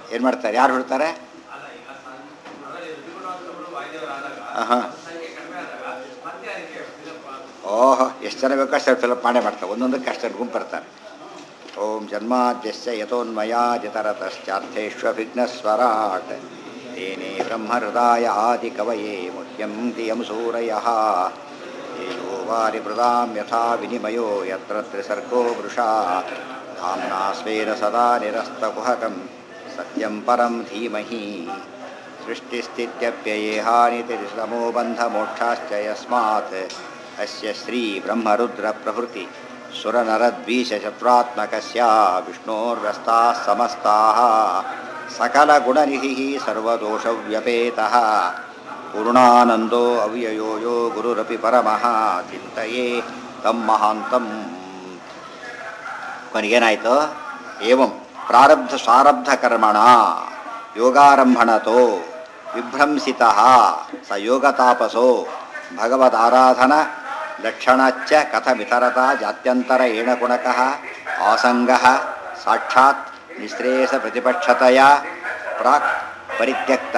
ಏನು ಮಾಡ್ತಾರೆ ಯಾರು ಹೊಡ್ತಾರೆ ಹಾಂ ಓಹೋ ಎಷ್ಟು ಜನ ಬೇಕೋ ಅಷ್ಟು ಫಿಲಪ್ ಮಾಡೇ ಮಾಡ್ತಾರೆ ಒಂದೊಂದಕ್ಕೆ ಅಷ್ಟು ಗುಂಪು ಬರ್ತಾರೆ ಓಂ ಜನ್ಮಾದ್ಯಸ್ಯ ಯಥೋನ್ಮಯಾದಿತರತಶ್ಚಾರ್ಥೇಷ್ವಭಿಘ್ನಸ್ವರಾಟ್ ತೇನೇ ಬ್ರಹ್ಮಹೃದಾಯ ಆದಿಕವಯೇ ಮುಹ್ಯಂತಿ ಯಂ ಸೂರಯಃ ತೇಜೋ ವಾರಿಮೃದಾಂ ಯಥಾ ವಿನಿಮಯೋ ಯತ್ರ ತ್ರಿಸರ್ಗೋ ವೃಷಾ ಧಾಮ್ನಾ ಸ್ವೇನ ಸದಾ ನಿರಸ್ತಕುಹಕಂ ಸತ್ಯಂ ಪರಂ ಧೀಮಹಿ ಸೃಷ್ಟಿಸ್ಥಿತ್ಯಪ್ಯಯೇಹಾನಿತಿರಿಸಮೋ ಬಂಧಮೋಕ್ಷಾಶ್ಚ ಯಸ್ಮಾತ್ ಅಸ್ಯ ಶ್ರೀ ಬ್ರಹ್ಮರುದ್ರಪ್ರಭೃತಿ ಸುರನರದ್ವೀಶಚತ್ರಾತ್ಮಕಸ್ಯ ವಿಷ್ಣೋರ್ವ್ಯಸ್ತಾः ಸಮಸ್ತಾः सकलगुणनिधिः सर्वदोषव्यपेतः पूर्णानन्दो अव्ययो यो गुरुरपि परमः ಚಿಂತೆಯೇ ತಮ್ಮ ಮಹಾಂತಂ ಕೊನೆಗೇನಾಯಿತು ಏವಂ ಪ್ರಾರಬ್ಧ ಸ್ವಾರಬ್ಧ ಕರ್ಮಣ ಯೋಗಾರಂಭಣತೋ ವಿಭ್ರಂಸಿತ ಸ ಯೋಗತಾಪಸೋ ಭಗವದಾರಾಧನ ಲಕ್ಷಣಚ್ಚ ಕಥಮಿತರತ ಜಾತ್ಯಂತರ ಏಣಗುಣಕಃ ಆಸಂಗ ಸಾಕ್ಷಾತ್ ನಿಶ್ರೇಯಸ ಪ್ರತಿಪಕ್ಷತೆಯ ಪ್ರಾಕ್ ಪರಿತ್ಯಕ್ತ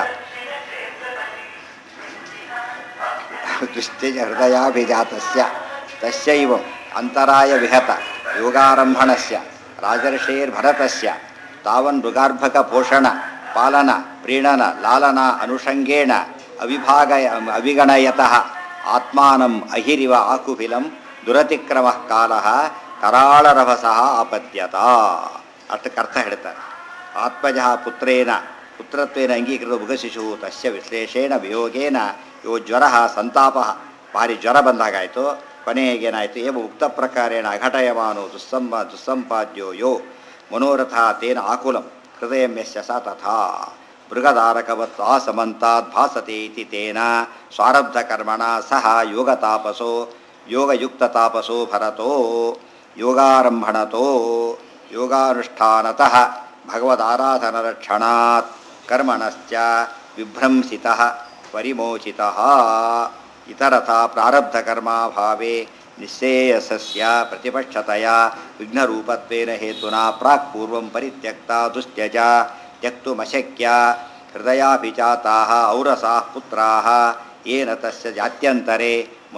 ದುಶ್ಚಜ ಹೃದಯಾಭಿಜಾತಸ್ಯ ತಸ್ಯೈವ ಅಂತರಾಯ ವಿಹತ ಯೋಗಾರಂಭಣಸ್ಯ ರಾಜರ್ಷೇರ್ಭರತಸ್ಯ ತಾವನ್ ಮೃಗಾರ್ಭಕ ಪೋಷಣ ಪಾಲನ ಪ್ರೀಣನ ಲಾಲನ ಅನುಷಂಗೇಣ ಅವಿಭಾಗ ಅವಿಗಣಯತಃ ಆತ್ಮಾನಂ ಅಹಿರಿವ ಆಕುಫಿಲಂ ದುರತಿಕ್ರಮ ಕಾಲ ಕರಾಳರಭಸಃ ಆಪದ್ಯತ ಅಷ್ಟಕ್ಕೆ ಅರ್ಥ ಹೇಳ್ತಾರೆ ಆತ್ಮಜ ಪುತ್ರೇನ ಪುತ್ರತ್ವೇನ ಅಂಗೀಕೃತ ಮೃಗಶಿಶು ತಸ್ಯ ವಿಶ್ಲೇಷೇಣ ವಿಯೋಗೇನ ಯೋ ಜ್ವರ ಸಂತಾಪ ಭಾರಿ ಜ್ವರ ಬಂದಾಗಾಯಿತು ಕೊನೆಗೇನಾಯಿತು ಏವ ಉಕ್ತ ಪ್ರಕಾರೇಣ ಅಘಟಯಮಾನೋ ದುಸ್ಸಂಪ ದುಸ್ಸಂಪಾದ್ಯೋ ಯೋ ಮನೋರಥ ತೇನ ಆಕುಲಂ ಹೃದಯಂ ಯಸ್ಯ ಸ ತಥಾ ಮೃಗಧಾರಕವತ್ ಆಸಮಂತಾದ್ ಭಾಸತೆ ಇತಿ ತೇನ ಸ್ವಾರಬ್ಧಕರ್ಮಣ ಸಹ ಯೋಗತಾಪಸೋ ಯೋಗಯುಕ್ತತಾಪಸೋ ಭರತೋ ಯೋಗಾರಂಭಣತೋ ಯೋಗಾನುಷ್ಠಾನತಃ ಭಗವದಾರಾಧನರಕ್ಷಣಾತ್ ಕರ್ಮಣಶ್ಚ ವಿಭ್ರಂಸಿತಃ ಪರಿಮೋಚಿತಃ ಇತರಥ ಪ್ರಾರಬ್ಧಕರ್ಮಾಭಾವೇ ನಿಶ್ಚೇಯಸಸ್ಯ ಪ್ರತಿಪಕ್ಷತೆಯ ವಿಘ್ನರೂಪತ್ವೇನ ಹೇತುನಾ ಪ್ರಾಕ್ ಪೂರ್ವಂ ಪರಿತ್ಯಕ್ತ ದುಸ್ತ್ಯಜ ತ್ಯಕ್ತುಮಶಕ್ಯ ಹೃದಯಾಭಿಜಾತಾः ಔರಸಾः ಪುತ್ರಾः येन तस्य जात्यन्तरे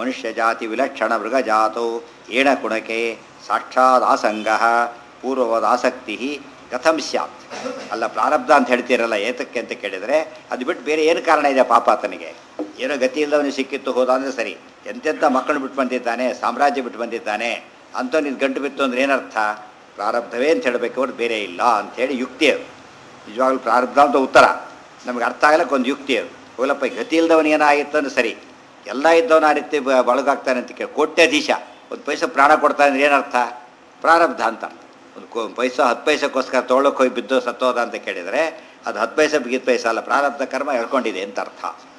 मनुष्यजातिविलक्षणमृगजातौ येन कुणके ಸಾಕ್ಷಾದಾಸಂಗಃ ಪೂರ್ವವದಾಸಕ್ತಿ ಕಥಂ ಸ್ಯಾತ್ ಅಲ್ಲ ಪ್ರಾರಬ್ಧ ಅಂತ ಹೇಳ್ತೀರಲ್ಲ ಏತಕ್ಕೆ ಅಂತ ಕೇಳಿದರೆ ಅದು ಬಿಟ್ಟು ಬೇರೆ ಏನು ಕಾರಣ ಇದೆ ಪಾಪ ಆತನಿಗೆ ಏನೋ ಗತಿ ಇಲ್ಲದವನು ಸಿಕ್ಕಿತ್ತು ಹೋದ ಅಂದರೆ ಸರಿ ಎಂತೆಂಥ ಮಕ್ಕಳು ಬಿಟ್ಟು ಬಂದಿದ್ದಾನೆ ಸಾಮ್ರಾಜ್ಯ ಬಿಟ್ಟು ಬಂದಿದ್ದಾನೆ ಅಂಥ ನಿನ್ನ ಗಂಟು ಬಿತ್ತು ಅಂದ್ರೆ ಏನರ್ಥ ಪ್ರಾರಬ್ಧವೇ ಅಂತ ಹೇಳಬೇಕು ಅವ್ರು ಬೇರೆ ಇಲ್ಲ ಅಂಥೇಳಿ ಯುಕ್ತಿ ಅದು ನಿಜವಾಗ್ಲೂ ಪ್ರಾರಬ್ಧ ಅಂತ ಉತ್ತರ ನಮಗೆ ಅರ್ಥ ಆಗಲಿಕ್ಕೆ ಒಂದು ಯುಕ್ತಿ ಅದು ಹೋಗಲಪ್ಪ ಗತಿ ಇಲ್ದವನು ಏನಾಗಿತ್ತು ಅಂದ್ರೆ ಸರಿ ಎಲ್ಲ ಇದ್ದವನ ಆ ರೀತಿ ಬ- ಬಳಗಾಗ್ತಾನೆ ಅಂತ ಕೇಳಿ ಕೋಟ್ಯಾಧೀಶ ಒಂದು ಪೈಸೆ ಪ್ರಾಣ ಕೊಡ್ತಾನೆ ಅಂದ್ರೆ ಏನರ್ಥ ಪ್ರಾರಬ್ಧ ಅಂತ ಒಂದು ಕೊ ಪೈಸೆ ಹತ್ತು ಪೈಸೆಗೋಸ್ಕರ ತೊಗೊಳಕ್ಕೆ ಹೋಗಿ ಬಿದ್ದು ಸತ್ತೋದ ಅಂತ ಕೇಳಿದರೆ ಅದು ಹತ್ತು ಪೈಸೆ ಬಿಗಿದ ಪೈಸೆ ಅಲ್ಲ ಪ್ರಾರಬ್ಧ ಕರ್ಮ ಹೇಳ್ಕೊಂಡಿದೆ ಅಂತ ಅರ್ಥ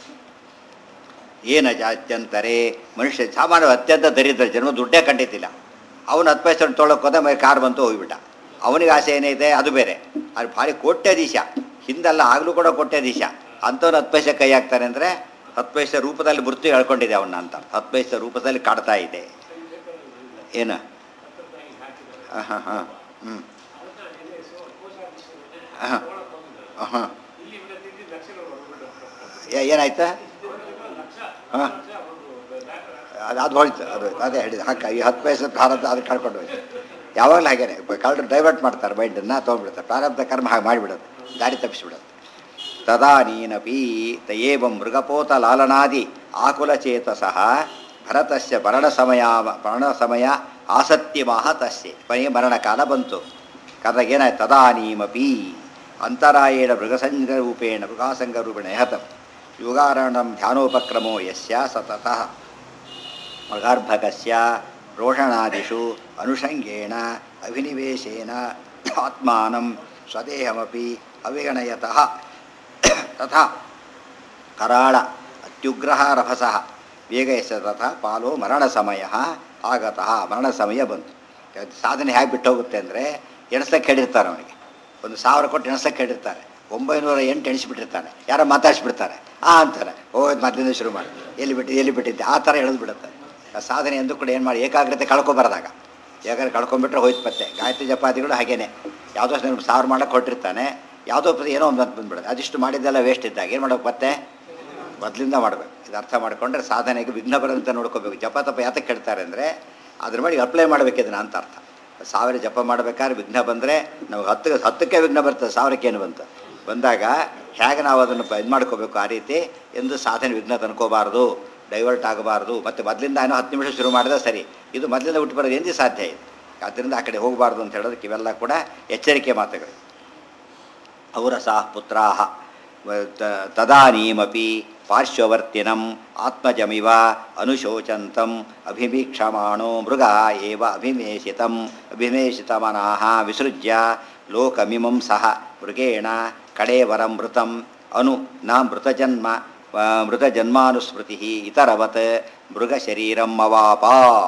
ಏನ ಜಾತ್ಯಂತರೇ ಮನುಷ್ಯ ಸಾಮಾನ್ಯ ಅತ್ಯಂತ ದರಿದ್ರ ಜನ್ಮ ದುಡ್ಡೇ ಕಂಡಿದ್ದಿಲ್ಲ ಅವನು ಹತ್ತು ಪೈಸೆ ತೊಗೊಳಕ್ಕೆ ಹೋದ ಮೇಲೆ ಕಾರ್ ಬಂತು ಹೋಗಿಬಿಟ್ಟ ಅವನಿಗೆ ಆಸೆ ಏನಿದೆ ಅದು ಬೇರೆ ಅದು ಭಾರಿ ಕೋಟ್ಯಾಧೀಶ ಹಿಂದೆಲ್ಲ ಆಗಲೂ ಕೂಡ ಕೋಟ್ಯಾಧೀಶ ಅಂಥವ್ನು ಹತ್ತು ಪೈಸೆ ಕೈ ಹಾಕ್ತಾನೆ ಅಂದರೆ ಹತ್ತು ಪೈಸೆ ರೂಪದಲ್ಲಿ ಮೃತ್ಯು ಹೇಳ್ಕೊಂಡಿದೆ ಅವನ್ನ ಅಂತ ಹತ್ತು ಪೈಸೆ ರೂಪದಲ್ಲಿ ಕಾಡ್ತಾ ಇದೆ ಏನು ಹಾಂ ಹಾಂ ಹಾಂ ಹ್ಞೂ ಹಾಂ ಹಾಂ ಏನಾಯ್ತಾ ಹಾಂ ಅದು ಅದು ಹೋಯ್ತು ಅದು ಅದೇ ಹೇಳಿದೆ ಹಾಕ ಈ ಹತ್ತು ಪೈಸೆ ಪ್ರಾರಬ್ಧ ಅದು ಕಳ್ಕೊಂಡು ಹೋಯ್ತು ಯಾವಾಗಲೂ ಹಾಗೇನೆ ಕಳ್ಳರು ಡೈವರ್ಟ್ ಮಾಡ್ತಾರೆ ಮೈಂಡನ್ನು ತೊಗೊಂಡ್ಬಿಡ್ತಾರೆ ಪ್ರಾರಬ್ಧ ಕರ್ಮ ಹಾಗೆ ಮಾಡಿಬಿಡೋದು ದಾರಿ ತಪ್ಪಿಸ್ಬಿಡೋದು ತದಾನೀನಪಿ ತಯೇವಂ ಮೃಗಪೋತ ಲಾಲನಾದಿ ಆಕುಲಚೇತಸಃ ಭರತಸ್ಯ ಮರಣ ಸಮಯ ಮರಣ ಸಮಯ ಆಸಕ್ತಿಮಾಹ ತಸ್ಯೆ ಕೊನೆಗೆ ಮರಣಕಾಲ ಬಂತು ಕದಾಗ ಏನಾಯ್ತು ತದಾನೀಮಪಿ ಅಂತರಾಯೇಣ ಮೃಗಸಂಗರೂಪೇಣ ಮೃಗಾಸಂಗರೂಪೇಣ ಯಹತಂ ಯೋಗಾರಣಂ ಧ್ಯಾನೋಪಕ್ರಮೋ ಯಸ್ಯ ಸತತಃ ಮೃಗಾರ್ಭಕಸ್ಯ ರೋಷಣಾದಿಷು ಅನುಷಂಗೇಣ ಅಭಿನಿವೇಶೇನ ಆತ್ಮಾನಂ ಸ್ವದೇಹಮಪಿ ಅವಿಗಣಯತಃ ತಥಾ ಕರಾಳ ಅತ್ಯುಗ್ರಹ ರಭಸಃ ವೇಗಯಸ ತಥಾ ಪಾಲೋ ಮರಣ ಸಮಯ ಆಗತಃ ಮರಣ ಸಮಯ ಬಂತು ಸಾಧನೆ ಹೇಗೆ ಬಿಟ್ಟು ಹೋಗುತ್ತೆ ಅಂದರೆ ಎಣಿಸ್ಲಿಕ್ಕೆ ಹೇಳಿರ್ತಾರೆ ಅವನಿಗೆ ಒಂದು ಸಾವಿರ ಕೊಟ್ಟು ಎಣಿಸ್ಲಿಕ್ಕೆ ಹೇಳಿರ್ತಾರೆ ಒಂಬೈನೂರ ಎಂಟು ಎಣಿಸ್ಬಿಟ್ಟಿರ್ತಾನೆ ಯಾರೋ ಮಾತಾಡಿಸ್ಬಿಡ್ತಾರೆ ಆ ಅಂತಾರೆ ಓ ಇದು ಮೊದಲಿಂದ ಶುರು ಮಾಡಿ ಎಲ್ಲಿ ಬಿಟ್ಟು ಎಲ್ಲಿ ಬಿಟ್ಟಿದ್ದೆ ಆ ಥರ ಎಳೆದು ಬಿಡುತ್ತೆ ಆ ಸಾಧನೆ ಎಂದೂ ಕೂಡ ಏನು ಮಾಡಿ ಏಕಾಗ್ರತೆ ಕಳ್ಕೊಬಾರ್ದಾಗ ಯಾಕಂದ್ರೆ ಕಳ್ಕೊಂಡ್ಬಿಟ್ರೆ ಹೋಯ್ತು ಪತ್ತೆ ಗಾಯತ್ರಿ ಜಪಾದಿಗಳು ಹಾಗೇನೆ ಯಾವುದೋ ಒಂದು ಸಾವಿರ ಮಾಡಕ್ಕೆ ಹೊಟ್ಟಿರ್ತಾನೆ ಯಾವುದೋ ಪ್ರತಿ ಏನೋ ಒಂದು ಅಂತ ಬಂದ್ಬಿಡುತ್ತೆ ಅದಿಷ್ಟು ಮಾಡಿದ್ದೆಲ್ಲ ವೇಸ್ಟ್ ಇದ್ದಾಗ ಏನು ಮಾಡ್ಬೇಕು ಮತ್ತೆ ಮೊದಲಿಂದ ಮಾಡಬೇಕು ಇದು ಅರ್ಥ ಮಾಡ್ಕೊಂಡ್ರೆ ಸಾಧನೆಗೆ ವಿಘ್ನ ಬರೋದಂತ ನೋಡ್ಕೋಬೇಕು ಜಪ ತಪ ಯಾತಕ್ಕೆ ಕೇಳ್ತಾರೆ ಅಂದರೆ ಅದ್ರ ಮೇಲೆ ಅಪ್ಲೈ ಮಾಡಬೇಕು ಇದನ್ನ ಅಂತ ಅರ್ಥ ಸಾವಿರ ಜಪ ಮಾಡಬೇಕಾದ್ರೆ ವಿಘ್ನ ಬಂದರೆ ನಮಗೆ ಹತ್ತು ಹತ್ತಕ್ಕೆ ವಿಘ್ನ ಬರ್ತದೆ ಸಾವಿರಕ್ಕೆ ಏನು ಬಂತು ಬಂದಾಗ ಹೇಗೆ ನಾವು ಅದನ್ನು ಇದು ಮಾಡ್ಕೋಬೇಕು ಆ ರೀತಿ ಎಂದು ಸಾಧನೆ ವಿಘ್ನ ತಂದ್ಕೋಬಾರ್ದು ಡೈವರ್ಟ್ ಆಗಬಾರ್ದು ಮತ್ತು ಮೊದಲಿಂದ ಏನೋ ಹತ್ತು ನಿಮಿಷ ಶುರು ಮಾಡಿದ್ರೆ ಸರಿ ಇದು ಮೊದಲಿಂದ ಬಿಟ್ಟು ಬರೋದು ಎಂದೂ ಸಾಧ್ಯ ಇದೆ ಆದ್ದರಿಂದ ಆ ಕಡೆ ಹೋಗಬಾರ್ದು ಅಂತ ಹೇಳೋದಕ್ಕೆ ಇವೆಲ್ಲ ಕೂಡ ಎಚ್ಚರಿಕೆ ಮಾತುಗಳು ಔರಸಾ ಪುತ್ರಾ ತದಾನೀಮಪಿ ಪಾರ್ಶ್ವವರ್ತಿನಂ ಆತ್ಮಜಮಿವ ಅನುಶೋಚಂತಂ ಅಭಿಮೀಕ್ಷಮಾಣೋ ಮೃಗ ಏವ ಅಭಿಮೇಷಿತಂ ಅಭಿಮೇಷಿತಮನಃ ವಿಸೃಜ್ಯ ಲೋಕಮಿಮಂ ಸಹ ಮೃಗೇಣ ಕಡೇವರಂ ಮೃತಂ ಅನು ನ ಮೃತಜನ್ಮ ಆ, ಮೃತಜನ್ಮಾನುಸ್ಮೃತಿ ಇತರವತ್ ಮೃಗಶರೀರಂ ಅವಾಪ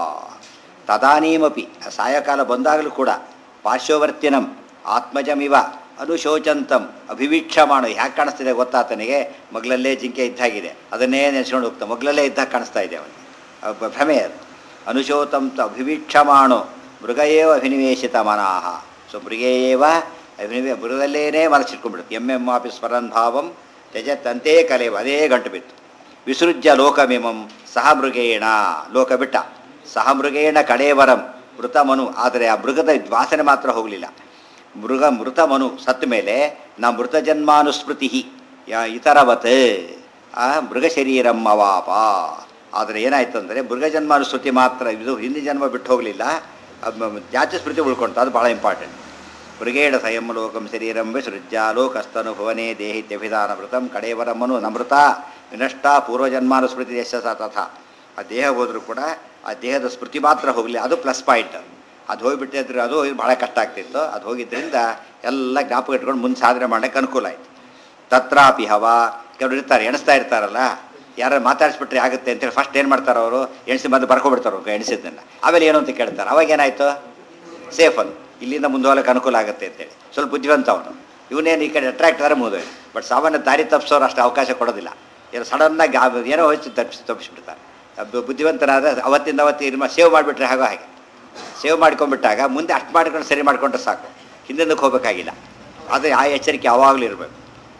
ತದಾನೀಮಪಿ ಸಾಯಂಕಾಲ ಬಂದಾಗಲೂ ಕೂಡ ಪಾರ್ಶ್ವವರ್ತಿನಂ ಆತ್ಮಜಮಿವ ಅನುಶೋಚಂತಂ ಅಭಿವೀಕ್ಷಮಾಣ ಹ್ಯಾಕೆ ಕಾಣಿಸ್ತಿದೆ ಗೊತ್ತಾ ಆತನಿಗೆ ಮಗ್ಲಲ್ಲೇ ಜಿಂಕೆ ಇದ್ದಾಗಿದೆ ಅದನ್ನೇ ನೆನೆಸ್ಕೊಂಡು ಹೋಗ್ತಾ ಮಗ್ಲಲ್ಲೇ ಇದ್ದಾಗ ಕಾಣಿಸ್ತಾ ಇದೆ ಅವನಿಗೆ ಅಬ್ಬ ಭ್ರಮೆ ಅದು ಅನುಶೋತಂ ತ ಅಭಿವೀಕ್ಷಮಾಣೋ ಮೃಗಯೇವ ಅಭಿನಿವೇಶಿತ ಮನಾಹ ಸೊ ಮೃಗೇಯೇವ ಅಭಿನಿವೇ ಮೃಗದಲ್ಲೇನೇ ಮನಸ್ಸಿಟ್ಕೊಂಡ್ಬಿಡುತ್ತೆ ಎಮ್ ಎಮ್ ಆಫೀಸ್ ಸ್ಮರನ್ ಭಾವಂ ತ್ಯಜತ್ತಂತೆ ಕಲೆವ ಅದೇ ಗಂಟು ಬಿತ್ತು ವಿಸೃಜ್ಯ ಲೋಕಮಿಮಂ ಸಹ ಮೃಗೇಣ ಲೋಕ ಬಿಟ್ಟ ಸಹ ಮೃಗೇಣ ಕಡೇವರಂ ಮೃತಮನು ಆದರೆ ಆ ಮೃಗದ ವಾಸನೆ ಮಾತ್ರ ಹೋಗಲಿಲ್ಲ ಮೃಗ ಮೃತಮನು ಸತ್ತ ಮೇಲೆ ನಾ ಮೃತ ಜನ್ಮಾನುಸ್ಮೃತಿ ಯಾ- ಇತರವತ್ ಆ ಮೃಗ ಶರೀರಂ ಅವಾಪ ಆದರೆ ಏನಾಯ್ತು ಅಂದರೆ ಮೃಗ ಜನ್ಮಾನುಸ್ಮೃತಿ ಮಾತ್ರ ಇದು ಹಿಂದಿನ ಜನ್ಮ ಬಿಟ್ಟು ಹೋಗಲಿಲ್ಲ ಜಾತಿ ಸ್ಮೃತಿ ಉಳ್ಕೊಂತು ಅದು ಭಾಳ ಇಂಪಾರ್ಟೆಂಟ್ ಮೃಗೇಣ ಸ್ವಯಂ ಲೋಕಂ ಶರೀರಂ ವಿಸೃಜ್ಯ ಲೋಕಸ್ತನು ಭುವನೇ ದೇಹಿತ್ಯಭಿಧಾನ ಮೃತಂ ಕಡೇವರಮನು ನಮೃತ ವಿನಷ್ಟ ಪೂರ್ವಜನ್ಮಾನುಸ್ಮೃತಿ ಯಶ ಸ ತಥಾ ಆ ದೇಹ ಹೋದರೂ ಕೂಡ ಆ ದೇಹದ ಸ್ಮೃತಿ ಮಾತ್ರ ಹೋಗಲಿ ಅದು ಪ್ಲಸ್ ಪಾಯಿಂಟ್ ಅದು ಹೋಗಿಬಿಟ್ಟಿದ್ರೆ ಅದು ಭಾಳ ಕಷ್ಟ ಆಗ್ತಿತ್ತು ಅದು ಹೋಗಿದ್ದರಿಂದ ಎಲ್ಲ ಜ್ಞಾಪಕ ಇಟ್ಕೊಂಡು ಮುಂದೆ ಸಾಧನೆ ಮಾಡೋಕ್ಕೆ ಅನುಕೂಲ ಆಯಿತು ತತ್ರಾಪಿ ಹವ ಕೆಲವರು ಇರ್ತಾರೆ ಎಣಿಸ್ತಾ ಇರ್ತಾರಲ್ಲ ಯಾರು ಮಾತಾಡಿಸ್ಬಿಟ್ರೆ ಆಗುತ್ತೆ ಅಂತೇಳಿ ಫಸ್ಟ್ ಏನು ಮಾಡ್ತಾರೆ ಅವರು ಎಣಿಸಿ ಬಂದು ಬರ್ಕೊಬಿಡ್ತಾರೆ ಅವ್ರು ಎಣಿಸಿದ್ದನ್ನು ಆಮೇಲೆ ಏನು ಅಂತ ಕೇಳ್ತಾರೆ ಅವಾಗ ಏನಾಯಿತು ಸೇಫ್ ಅದು ಇಲ್ಲಿಂದ ಮುಂದೆ ಹೋಗಕ್ಕೆ ಅನುಕೂಲ ಆಗುತ್ತೆ ಅಂತೇಳಿ ಸ್ವಲ್ಪ ಬುದ್ಧಿವಂತ ಅವನು ಇವನೇನು ಈ ಕಡೆ ಅಟ್ರಾಕ್ಟ್ ಆದರೆ ಮುಗಿದೋಯ್ತು ಬಟ್ ಸಾಮಾನ್ಯ ದಾರಿ ತಪ್ಪಿಸೋರು ಅಷ್ಟು ಅವಕಾಶ ಕೊಡೋದಿಲ್ಲ ಏನೋ ಸಡನ್ನಾಗಿ ಆ- ಏನೋ ಹೋಯ್ತು ತಪ್ಪಿಸಿ ತಪ್ಪಿಸ್ಬಿಡ್ತಾರೆ ಅದು ಬುದ್ಧಿವಂತನಾದ ಅವತ್ತಿಂದ ಅವತ್ತು ಇರ್ಮ ಸೇವ್ ಮಾಡಿಬಿಟ್ರೆ ಹಾಗೋ ಹಾಗೆ ಸೇವ್ ಮಾಡ್ಕೊಂಡ್ಬಿಟ್ಟಾಗ ಮುಂದೆ ಅಷ್ಟು ಮಾಡ್ಕೊಂಡು ಸರಿ ಮಾಡಿಕೊಂಡ್ರೆ ಸಾಕು ಹಿಂದಕ್ಕೆ ಹೋಗಬೇಕಾಗಿಲ್ಲ ಆದರೆ ಆ ಎಚ್ಚರಿಕೆ ಯಾವಾಗಲೂ ಇರಬೇಕು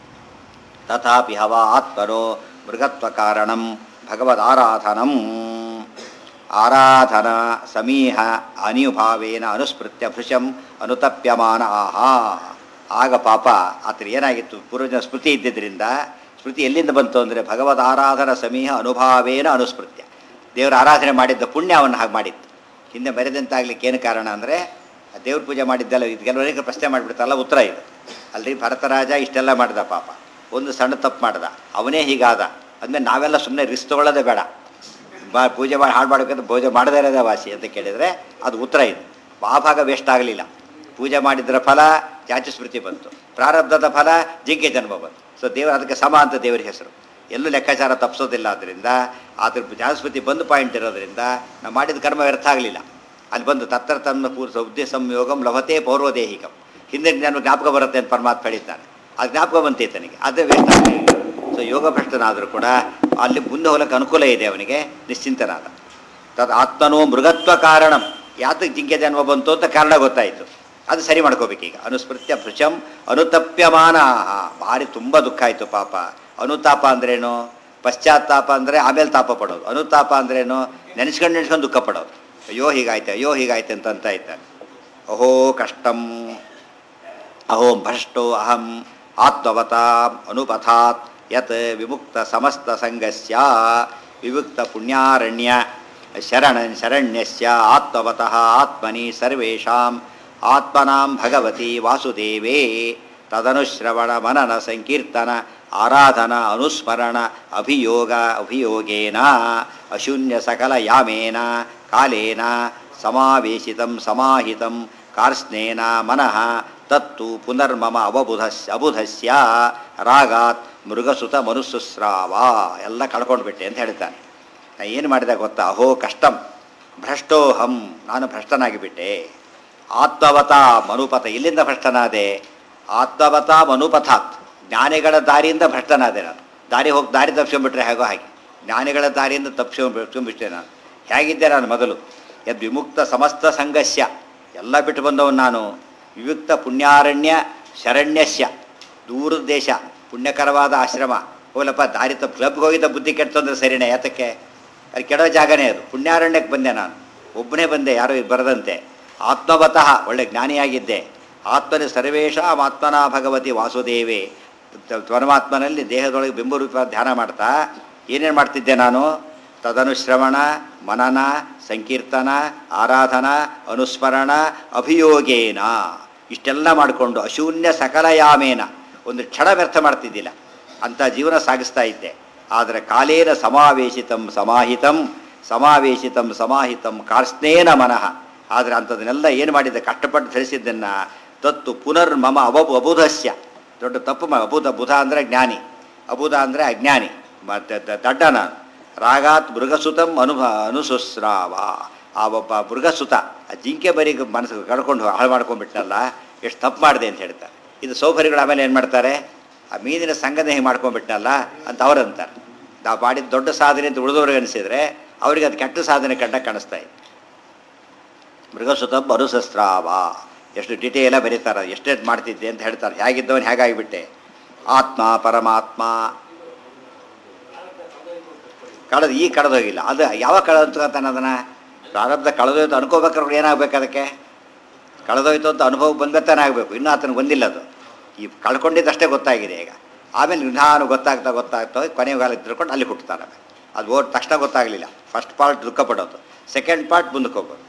ತಥಾಪಿ ಹವ ಆತ್ಮನೋ ಮೃಗತ್ವ ಕಾರಣಂ ಭಗವದಾರಾಧನಂ ಆರಾಧನ ಸಮೀಹ ಅನಿಭಾವೇನ ಅನುಸ್ಮೃತ್ಯ ಭೃಶಂ ಅನುತಪ್ಯಮಾನ ಆಹಾ ಆಗ ಪಾಪ ಆತನ ಏನಾಗಿತ್ತು ಪೂರ್ವಜನ ಸ್ಮೃತಿ ಇದ್ದಿದ್ದರಿಂದ ಸ್ಮೃತಿ ಎಲ್ಲಿಂದ ಬಂತು ಅಂದರೆ ಭಗವದ್ ಆರಾಧನ ಸಮೀಹ ಅನುಭಾವೇನ ಅನುಸ್ಮೃತ್ಯ ದೇವರ ಆರಾಧನೆ ಮಾಡಿದ್ದ ಪುಣ್ಯ ಅವನ್ನ ಹಾಗೆ ಮಾಡಿತ್ತು ಹಿಂದೆ ಬರೆದಂತಾಗ್ಲಿಕ್ಕೆ ಏನು ಕಾರಣ ಅಂದರೆ ದೇವ್ರ ಪೂಜೆ ಮಾಡಿದ್ದೆಲ್ಲ ಇದು ಕೆಲವರಿಗೆ ಪ್ರಶ್ನೆ ಮಾಡಿಬಿಡ್ತಾರಲ್ಲ ಉತ್ತರ ಇದು ಅಲ್ರಿ ಭರತರಾಜ ಇಷ್ಟೆಲ್ಲ ಮಾಡ್ದ ಪಾಪ ಒಂದು ಸಣ್ಣ ತಪ್ಪು ಮಾಡ್ದ ಅವನೇ ಹೀಗಾದ ಅಂದಮೇಲೆ ನಾವೆಲ್ಲ ಸುಮ್ಮನೆ ರಿಸ್ಕ್ ತೊಗೊಳ್ಳೋದೇ ಬೇಡ ಬಾ ಪೂಜೆ ಮಾಡಿ ಹಾಳು ಮಾಡ್ಬೇಕಂತ ಪೂಜೆ ಮಾಡದೇ ಇರೋದೇ ವಾಸಿ ಅಂತ ಕೇಳಿದರೆ ಅದು ಉತ್ತರ ಇದು ಆ ಭಾಗ ವೇಸ್ಟ್ ಆಗಲಿಲ್ಲ ಪೂಜೆ ಮಾಡಿದ್ರ ಫಲ ಜಾತಿ ಸ್ಮೃತಿ ಬಂತು ಪ್ರಾರಬ್ಧದ ಫಲ ಜಿಂಕೆ ಜನ್ಮ ಬಂತು ಸೊ ದೇವರ ಅದಕ್ಕೆ ಸಮ ಅಂತ ದೇವರ ಹೆಸರು ಎಲ್ಲೂ ಲೆಕ್ಕಾಚಾರ ತಪ್ಪಿಸೋದಿಲ್ಲ ಆದ್ದರಿಂದ ಅದ್ರ ಜಾತಿ ಸ್ಮೃತಿ ಬಂದು ಪಾಯಿಂಟ್ ಇರೋದ್ರಿಂದ ನಾವು ಮಾಡಿದ ಕರ್ಮ ವ್ಯರ್ಥ ಆಗಲಿಲ್ಲ ಅಲ್ಲಿ ಬಂದು ತತ್ರ ತನ್ನ ಪೂರ್ವ ಉದ್ದೇ ಸಂಯೋಗಂ ಲಭತೆ ಪೌರ್ವದೇಹಿಕಂ ಹಿಂದಿನ ಜನ್ಮ ಜ್ಞಾಪಕ ಬರುತ್ತೆ ಅಂತ ಪರಮಾತ್ಮ ಹೇಳಿದ್ದಾನೆ ಅದು ಜ್ಞಾಪಕ ಬಂತು ಈತನಿಗೆ ಅದೇ ವೇಸ್ಟ್ ಆಗಲಿಲ್ಲ ಸೊ ಯೋಗ ಭ್ರಷ್ಟನಾದರೂ ಕೂಡ ಅಲ್ಲಿ ಮುಂದೆ ಹೋಗಲಿಕ್ಕೆ ಅನುಕೂಲ ಇದೆ ಅವನಿಗೆ ನಿಶ್ಚಿಂತನಾದ ತದ್ ಆತ್ಮನೋ ಮೃಗತ್ವ ಕಾರಣಂ ಯಾತಕ್ಕೆ ಜಿಂಕೆ ಜನ್ಮ ಬಂತು ಅಂತ ಕಾರಣ ಗೊತ್ತಾಯಿತು ಅದು ಸರಿ ಮಾಡ್ಕೋಬೇಕೀಗ ಅನುಸ್ಮೃತ್ಯ ಭೃಶಂ ಅನುತಪ್ಯಮಾನ ಭಾರಿ ತುಂಬ ದುಃಖ ಆಯಿತು ಪಾಪ ಅನುತಾಪ ಅಂದ್ರೇನು ಪಶ್ಚಾತ್ತಾಪ ಅಂದರೆ ಆಮೇಲೆ ತಾಪ ಪಡೋದು ಅನುತಾಪ ಅಂದ್ರೇನು ನೆನೆಸ್ಕೊಂಡು ನೆನೆಸ್ಕೊಂಡು ದುಃಖ ಪಡೋದು ಅಯ್ಯೋ ಹೀಗಾಯ್ತು ಅಯ್ಯೋ ಹೀಗಾಯ್ತು ಅಂತ ಅಂತ ಇದ್ದಾನೆ ಅಹೋ ಕಷ್ಟಂ ಅಹೋ ಭ್ರಷ್ಟೋ ಅಹಂ ಆತ್ಮವತಾಂ ಅನುಪಥಾತ್ ಯತ್ ವಿಮುಕ್ತ ಸಮಸ್ತ ಸಂಗಸ್ಯ ವಿಮುಕ್ತ ಪುಣ್ಯಾರಣ್ಯ ಶರಣ ಶರಣ್ಯಸ್ಯ ಆತ್ಮವತಃ ಆತ್ಮನಿ ಸರ್ವೇಷಾಂ ಆತ್ಮನಾಂ ಭಗವತಿ ವಾಸುದೇವೇ ತದನುಶ್ರವಣ ಮನನ ಸಂಕೀರ್ತನ ಆರಾಧನ ಅನುಸ್ಮರಣ ಅಭಿಯೋಗ ಅಭಿಯೋಗೇನ ಅಶೂನ್ಯ ಸಕಲ ಯಾಮೇನ ಕಾಲೇನ ಸಮಾವೇಶಿತಂ ಸಮಾಹಿತಂ ಕಾರ್ಸ್ನೇನ ಮನಃ ತತ್ತು ಪುನರ್ಮಮ ಅವಬುಧಸ್ ಅಬುಧಸ್ಯ ರಾಗಾತ್ ಮೃಗಸುತ ಮನುಸ್ಸುಸ್ರಾವ ಎಲ್ಲ ಕಳ್ಕೊಂಡ್ಬಿಟ್ಟೆ ಅಂತ ಹೇಳ್ತಾನೆ ನಾ ಏನು ಮಾಡಿದೆ ಗೊತ್ತಾ ಅಹೋ ಕಷ್ಟಂ ಭ್ರಷ್ಟೋಹಂ ನಾನು ಭ್ರಷ್ಟನಾಗಿಬಿಟ್ಟೆ ಆತ್ಮವತ ಮನುಪಥ ಇಲ್ಲಿಂದ ಭ್ರಷ್ಟನಾದೆ ಆತ್ಮವತ ಮನುಪಥಾತ್ ಜ್ಞಾನಿಗಳ ದಾರಿಯಿಂದ ಭ್ರಷ್ಟನಾದೆ ನಾನು ದಾರಿ ಹೋಗಿ ದಾರಿ ತಪ್ಪಿಸ್ಕೊಂಡ್ಬಿಟ್ರೆ ಹೇಗೋ ಹಾಗೆ ಜ್ಞಾನಿಗಳ ದಾರಿಯಿಂದ ತಪ್ಪಿಸ್ಕೊಂಡ್ಬಿಟ್ಟೆ ನಾನು ಹೇಗಿದ್ದೆ ನಾನು ಮೊದಲು ಯದ್ ವಿಮುಕ್ತ ಸಮಸ್ತ ಸಂಘಸ್ಯ ಎಲ್ಲ ಬಿಟ್ಟು ಬಂದವನು ನಾನು ವಿಯುಕ್ತ ಪುಣ್ಯಾರಣ್ಯ ಶರಣ್ಯಸ್ಯ ದೂರದ ದೇಶ ಪುಣ್ಯಕರವಾದ ಆಶ್ರಮ ಹೋಲಪ್ಪ ದಾರಿ ತಪ್ಪು ಕ್ಲಬ್ಗೆ ಹೋಗಿದ್ದ ಬುದ್ಧಿ ಕೆಟ್ಟು ಅಂದ್ರೆ ಸರಿನೇ ಯಾತಕ್ಕೆ ಅಲ್ಲಿ ಕೆಡೋ ಜಾಗನೇ ಅದು ಪುಣ್ಯಾರಣ್ಯಕ್ಕೆ ಬಂದೆ ನಾನು ಒಬ್ಬನೇ ಬಂದೆ ಯಾರೂ ಬರದಂತೆ ಆತ್ಮವತಃ ಒಳ್ಳೆ ಜ್ಞಾನಿಯಾಗಿದ್ದೆ ಆತ್ಮನ ಸರ್ವೇಶಾಂ ಆತ್ಮನ ಭಗವತಿ ವಾಸುದೇವೇ ತ- ಪರಮಾತ್ಮನಲ್ಲಿ ದೇಹದೊಳಗೆ ಬಿಂಬರೂಪ ಧ್ಯಾನ ಮಾಡ್ತಾ ಏನೇನು ಮಾಡ್ತಿದ್ದೆ ನಾನು ತದನುಶ್ರವಣ ಮನನ ಸಂಕೀರ್ತನ ಆರಾಧನಾ ಅನುಸ್ಮರಣ ಅಭಿಯೋಗೇನ ಇಷ್ಟೆಲ್ಲ ಮಾಡಿಕೊಂಡು ಅಶೂನ್ಯ ಸಕಲಯಾಮೇನ ಒಂದು ಕ್ಷಣ ವ್ಯರ್ಥ ಮಾಡ್ತಿದ್ದಿಲ್ಲ ಅಂಥ ಜೀವನ ಸಾಗಿಸ್ತಾ ಇದ್ದೆ ಆದರೆ ಕಾಲೇನ ಸಮಾವೇಶಿತಂ ಸಮಾಹಿತಂ ಸಮಾವೇಶಿತಂ ಸಮಾಹಿತಂ ಕಾರ್ಸ್ನೇನ ಮನಃ ಆದರೆ ಅಂಥದನ್ನೆಲ್ಲ ಏನು ಮಾಡಿದ್ದೆ ಕಷ್ಟಪಟ್ಟು ಧರಿಸಿದ್ದನ್ನು ತತ್ತು ಪುನರ್ ಮಮ ಅವಬು ಅಬುಧಸ್ಯ ದೊಡ್ಡ ತಪ್ಪು ಮ ಅಬುಧ ಬುಧ ಅಂದರೆ ಜ್ಞಾನಿ ಅಬುಧ ಅಂದರೆ ಅಜ್ಞಾನಿ ಮತ್ತು ದಡ್ಡ ನಾನು ರಾಗಾತ್ ಮೃಗಸುತಂ ಅನುಭ ಅನುಸುಸ್ರಾವ ಆ ಒಬ್ಬ ಮೃಗಸುತ ಆ ಜಿಂಕೆ ಬರಿಗೆ ಮನಸ್ಸು ಕಳ್ಕೊಂಡು ಹಾಳು ಮಾಡ್ಕೊಂಡ್ಬಿಟ್ಟನಲ್ಲ ಎಷ್ಟು ತಪ್ಪು ಮಾಡಿದೆ ಅಂತ ಹೇಳ್ತಾರೆ ಇದು ಸೌಕರ್ಯಗಳು ಆಮೇಲೆ ಏನು ಮಾಡ್ತಾರೆ ಆ ಮೀನಿನ ಸಂಗದ ಹೇಗೆ ಮಾಡ್ಕೊಂಡ್ಬಿಟ್ನಲ್ಲ ಅಂತ ಅವರಂತಾರೆ ನಾವು ಮಾಡಿದ ದೊಡ್ಡ ಸಾಧನೆ ಅಂತ ಉಳಿದವ್ರಿಗೆ ಅನಿಸಿದರೆ ಅವರಿಗೆ ಅದು ಕೆಟ್ಟ ಸಾಧನೆ ಕಂಡ ಕಾಣಿಸ್ತಾ ಇದೆ ಮೃಗಸುತಂ ಅನುಸಸ್ರಾವ ಎಷ್ಟು ಡಿಟೇಲ ಬರೀತಾರೆ ಎಷ್ಟೆಷ್ಟು ಮಾಡ್ತಿದ್ದೆ ಅಂತ ಹೇಳ್ತಾರೆ ಹೇಗಿದ್ದವನು ಹೇಗಾಗಿಬಿಟ್ಟೆ ಆತ್ಮ ಪರಮಾತ್ಮ ಕಳೆದು ಈ ಕಳೆದೋಗಿಲ್ಲ ಅದು ಯಾವಾಗ ಕಳೆದಂತ ಅಂತಾನೆ ಅದನ್ನು ಪ್ರಾರಬ್ಧ ಕಳೆದೋಯ್ತು ಅನ್ಕೋಬೇಕಾದ್ರೆ ಏನಾಗಬೇಕು ಅದಕ್ಕೆ ಕಳೆದೋಯ್ತು ಅಂತ ಅನುಭವ ಬಂದತ್ತಾನೆ ಆಗಬೇಕು ಇನ್ನೂ ಆತನಿಗೆ ಬಂದಿಲ್ಲ ಅದು ಈ ಕಳ್ಕೊಂಡಿದ್ದಷ್ಟೇ ಗೊತ್ತಾಗಿದೆ ಈಗ ಆಮೇಲೆ ನಿಧಾನ ಗೊತ್ತಾಗ್ತಾ ಗೊತ್ತಾಗ್ತಾ ಕೊನೆಯ ಕಾಲ ತಿಳ್ಕೊಂಡು ಅಲ್ಲಿ ಹುಟ್ಟುತ್ತಾರೆ ಆಮೇಲೆ ಅದು ಓದ್ ತಕ್ಷಣ ಗೊತ್ತಾಗಲಿಲ್ಲ ಫಸ್ಟ್ ಪಾರ್ಟ್ ದುಃಖ ಪಡೋದು ಸೆಕೆಂಡ್ ಪಾರ್ಟ್ ಮುಂದಕ್ಕೆ ಹೋಗೋದು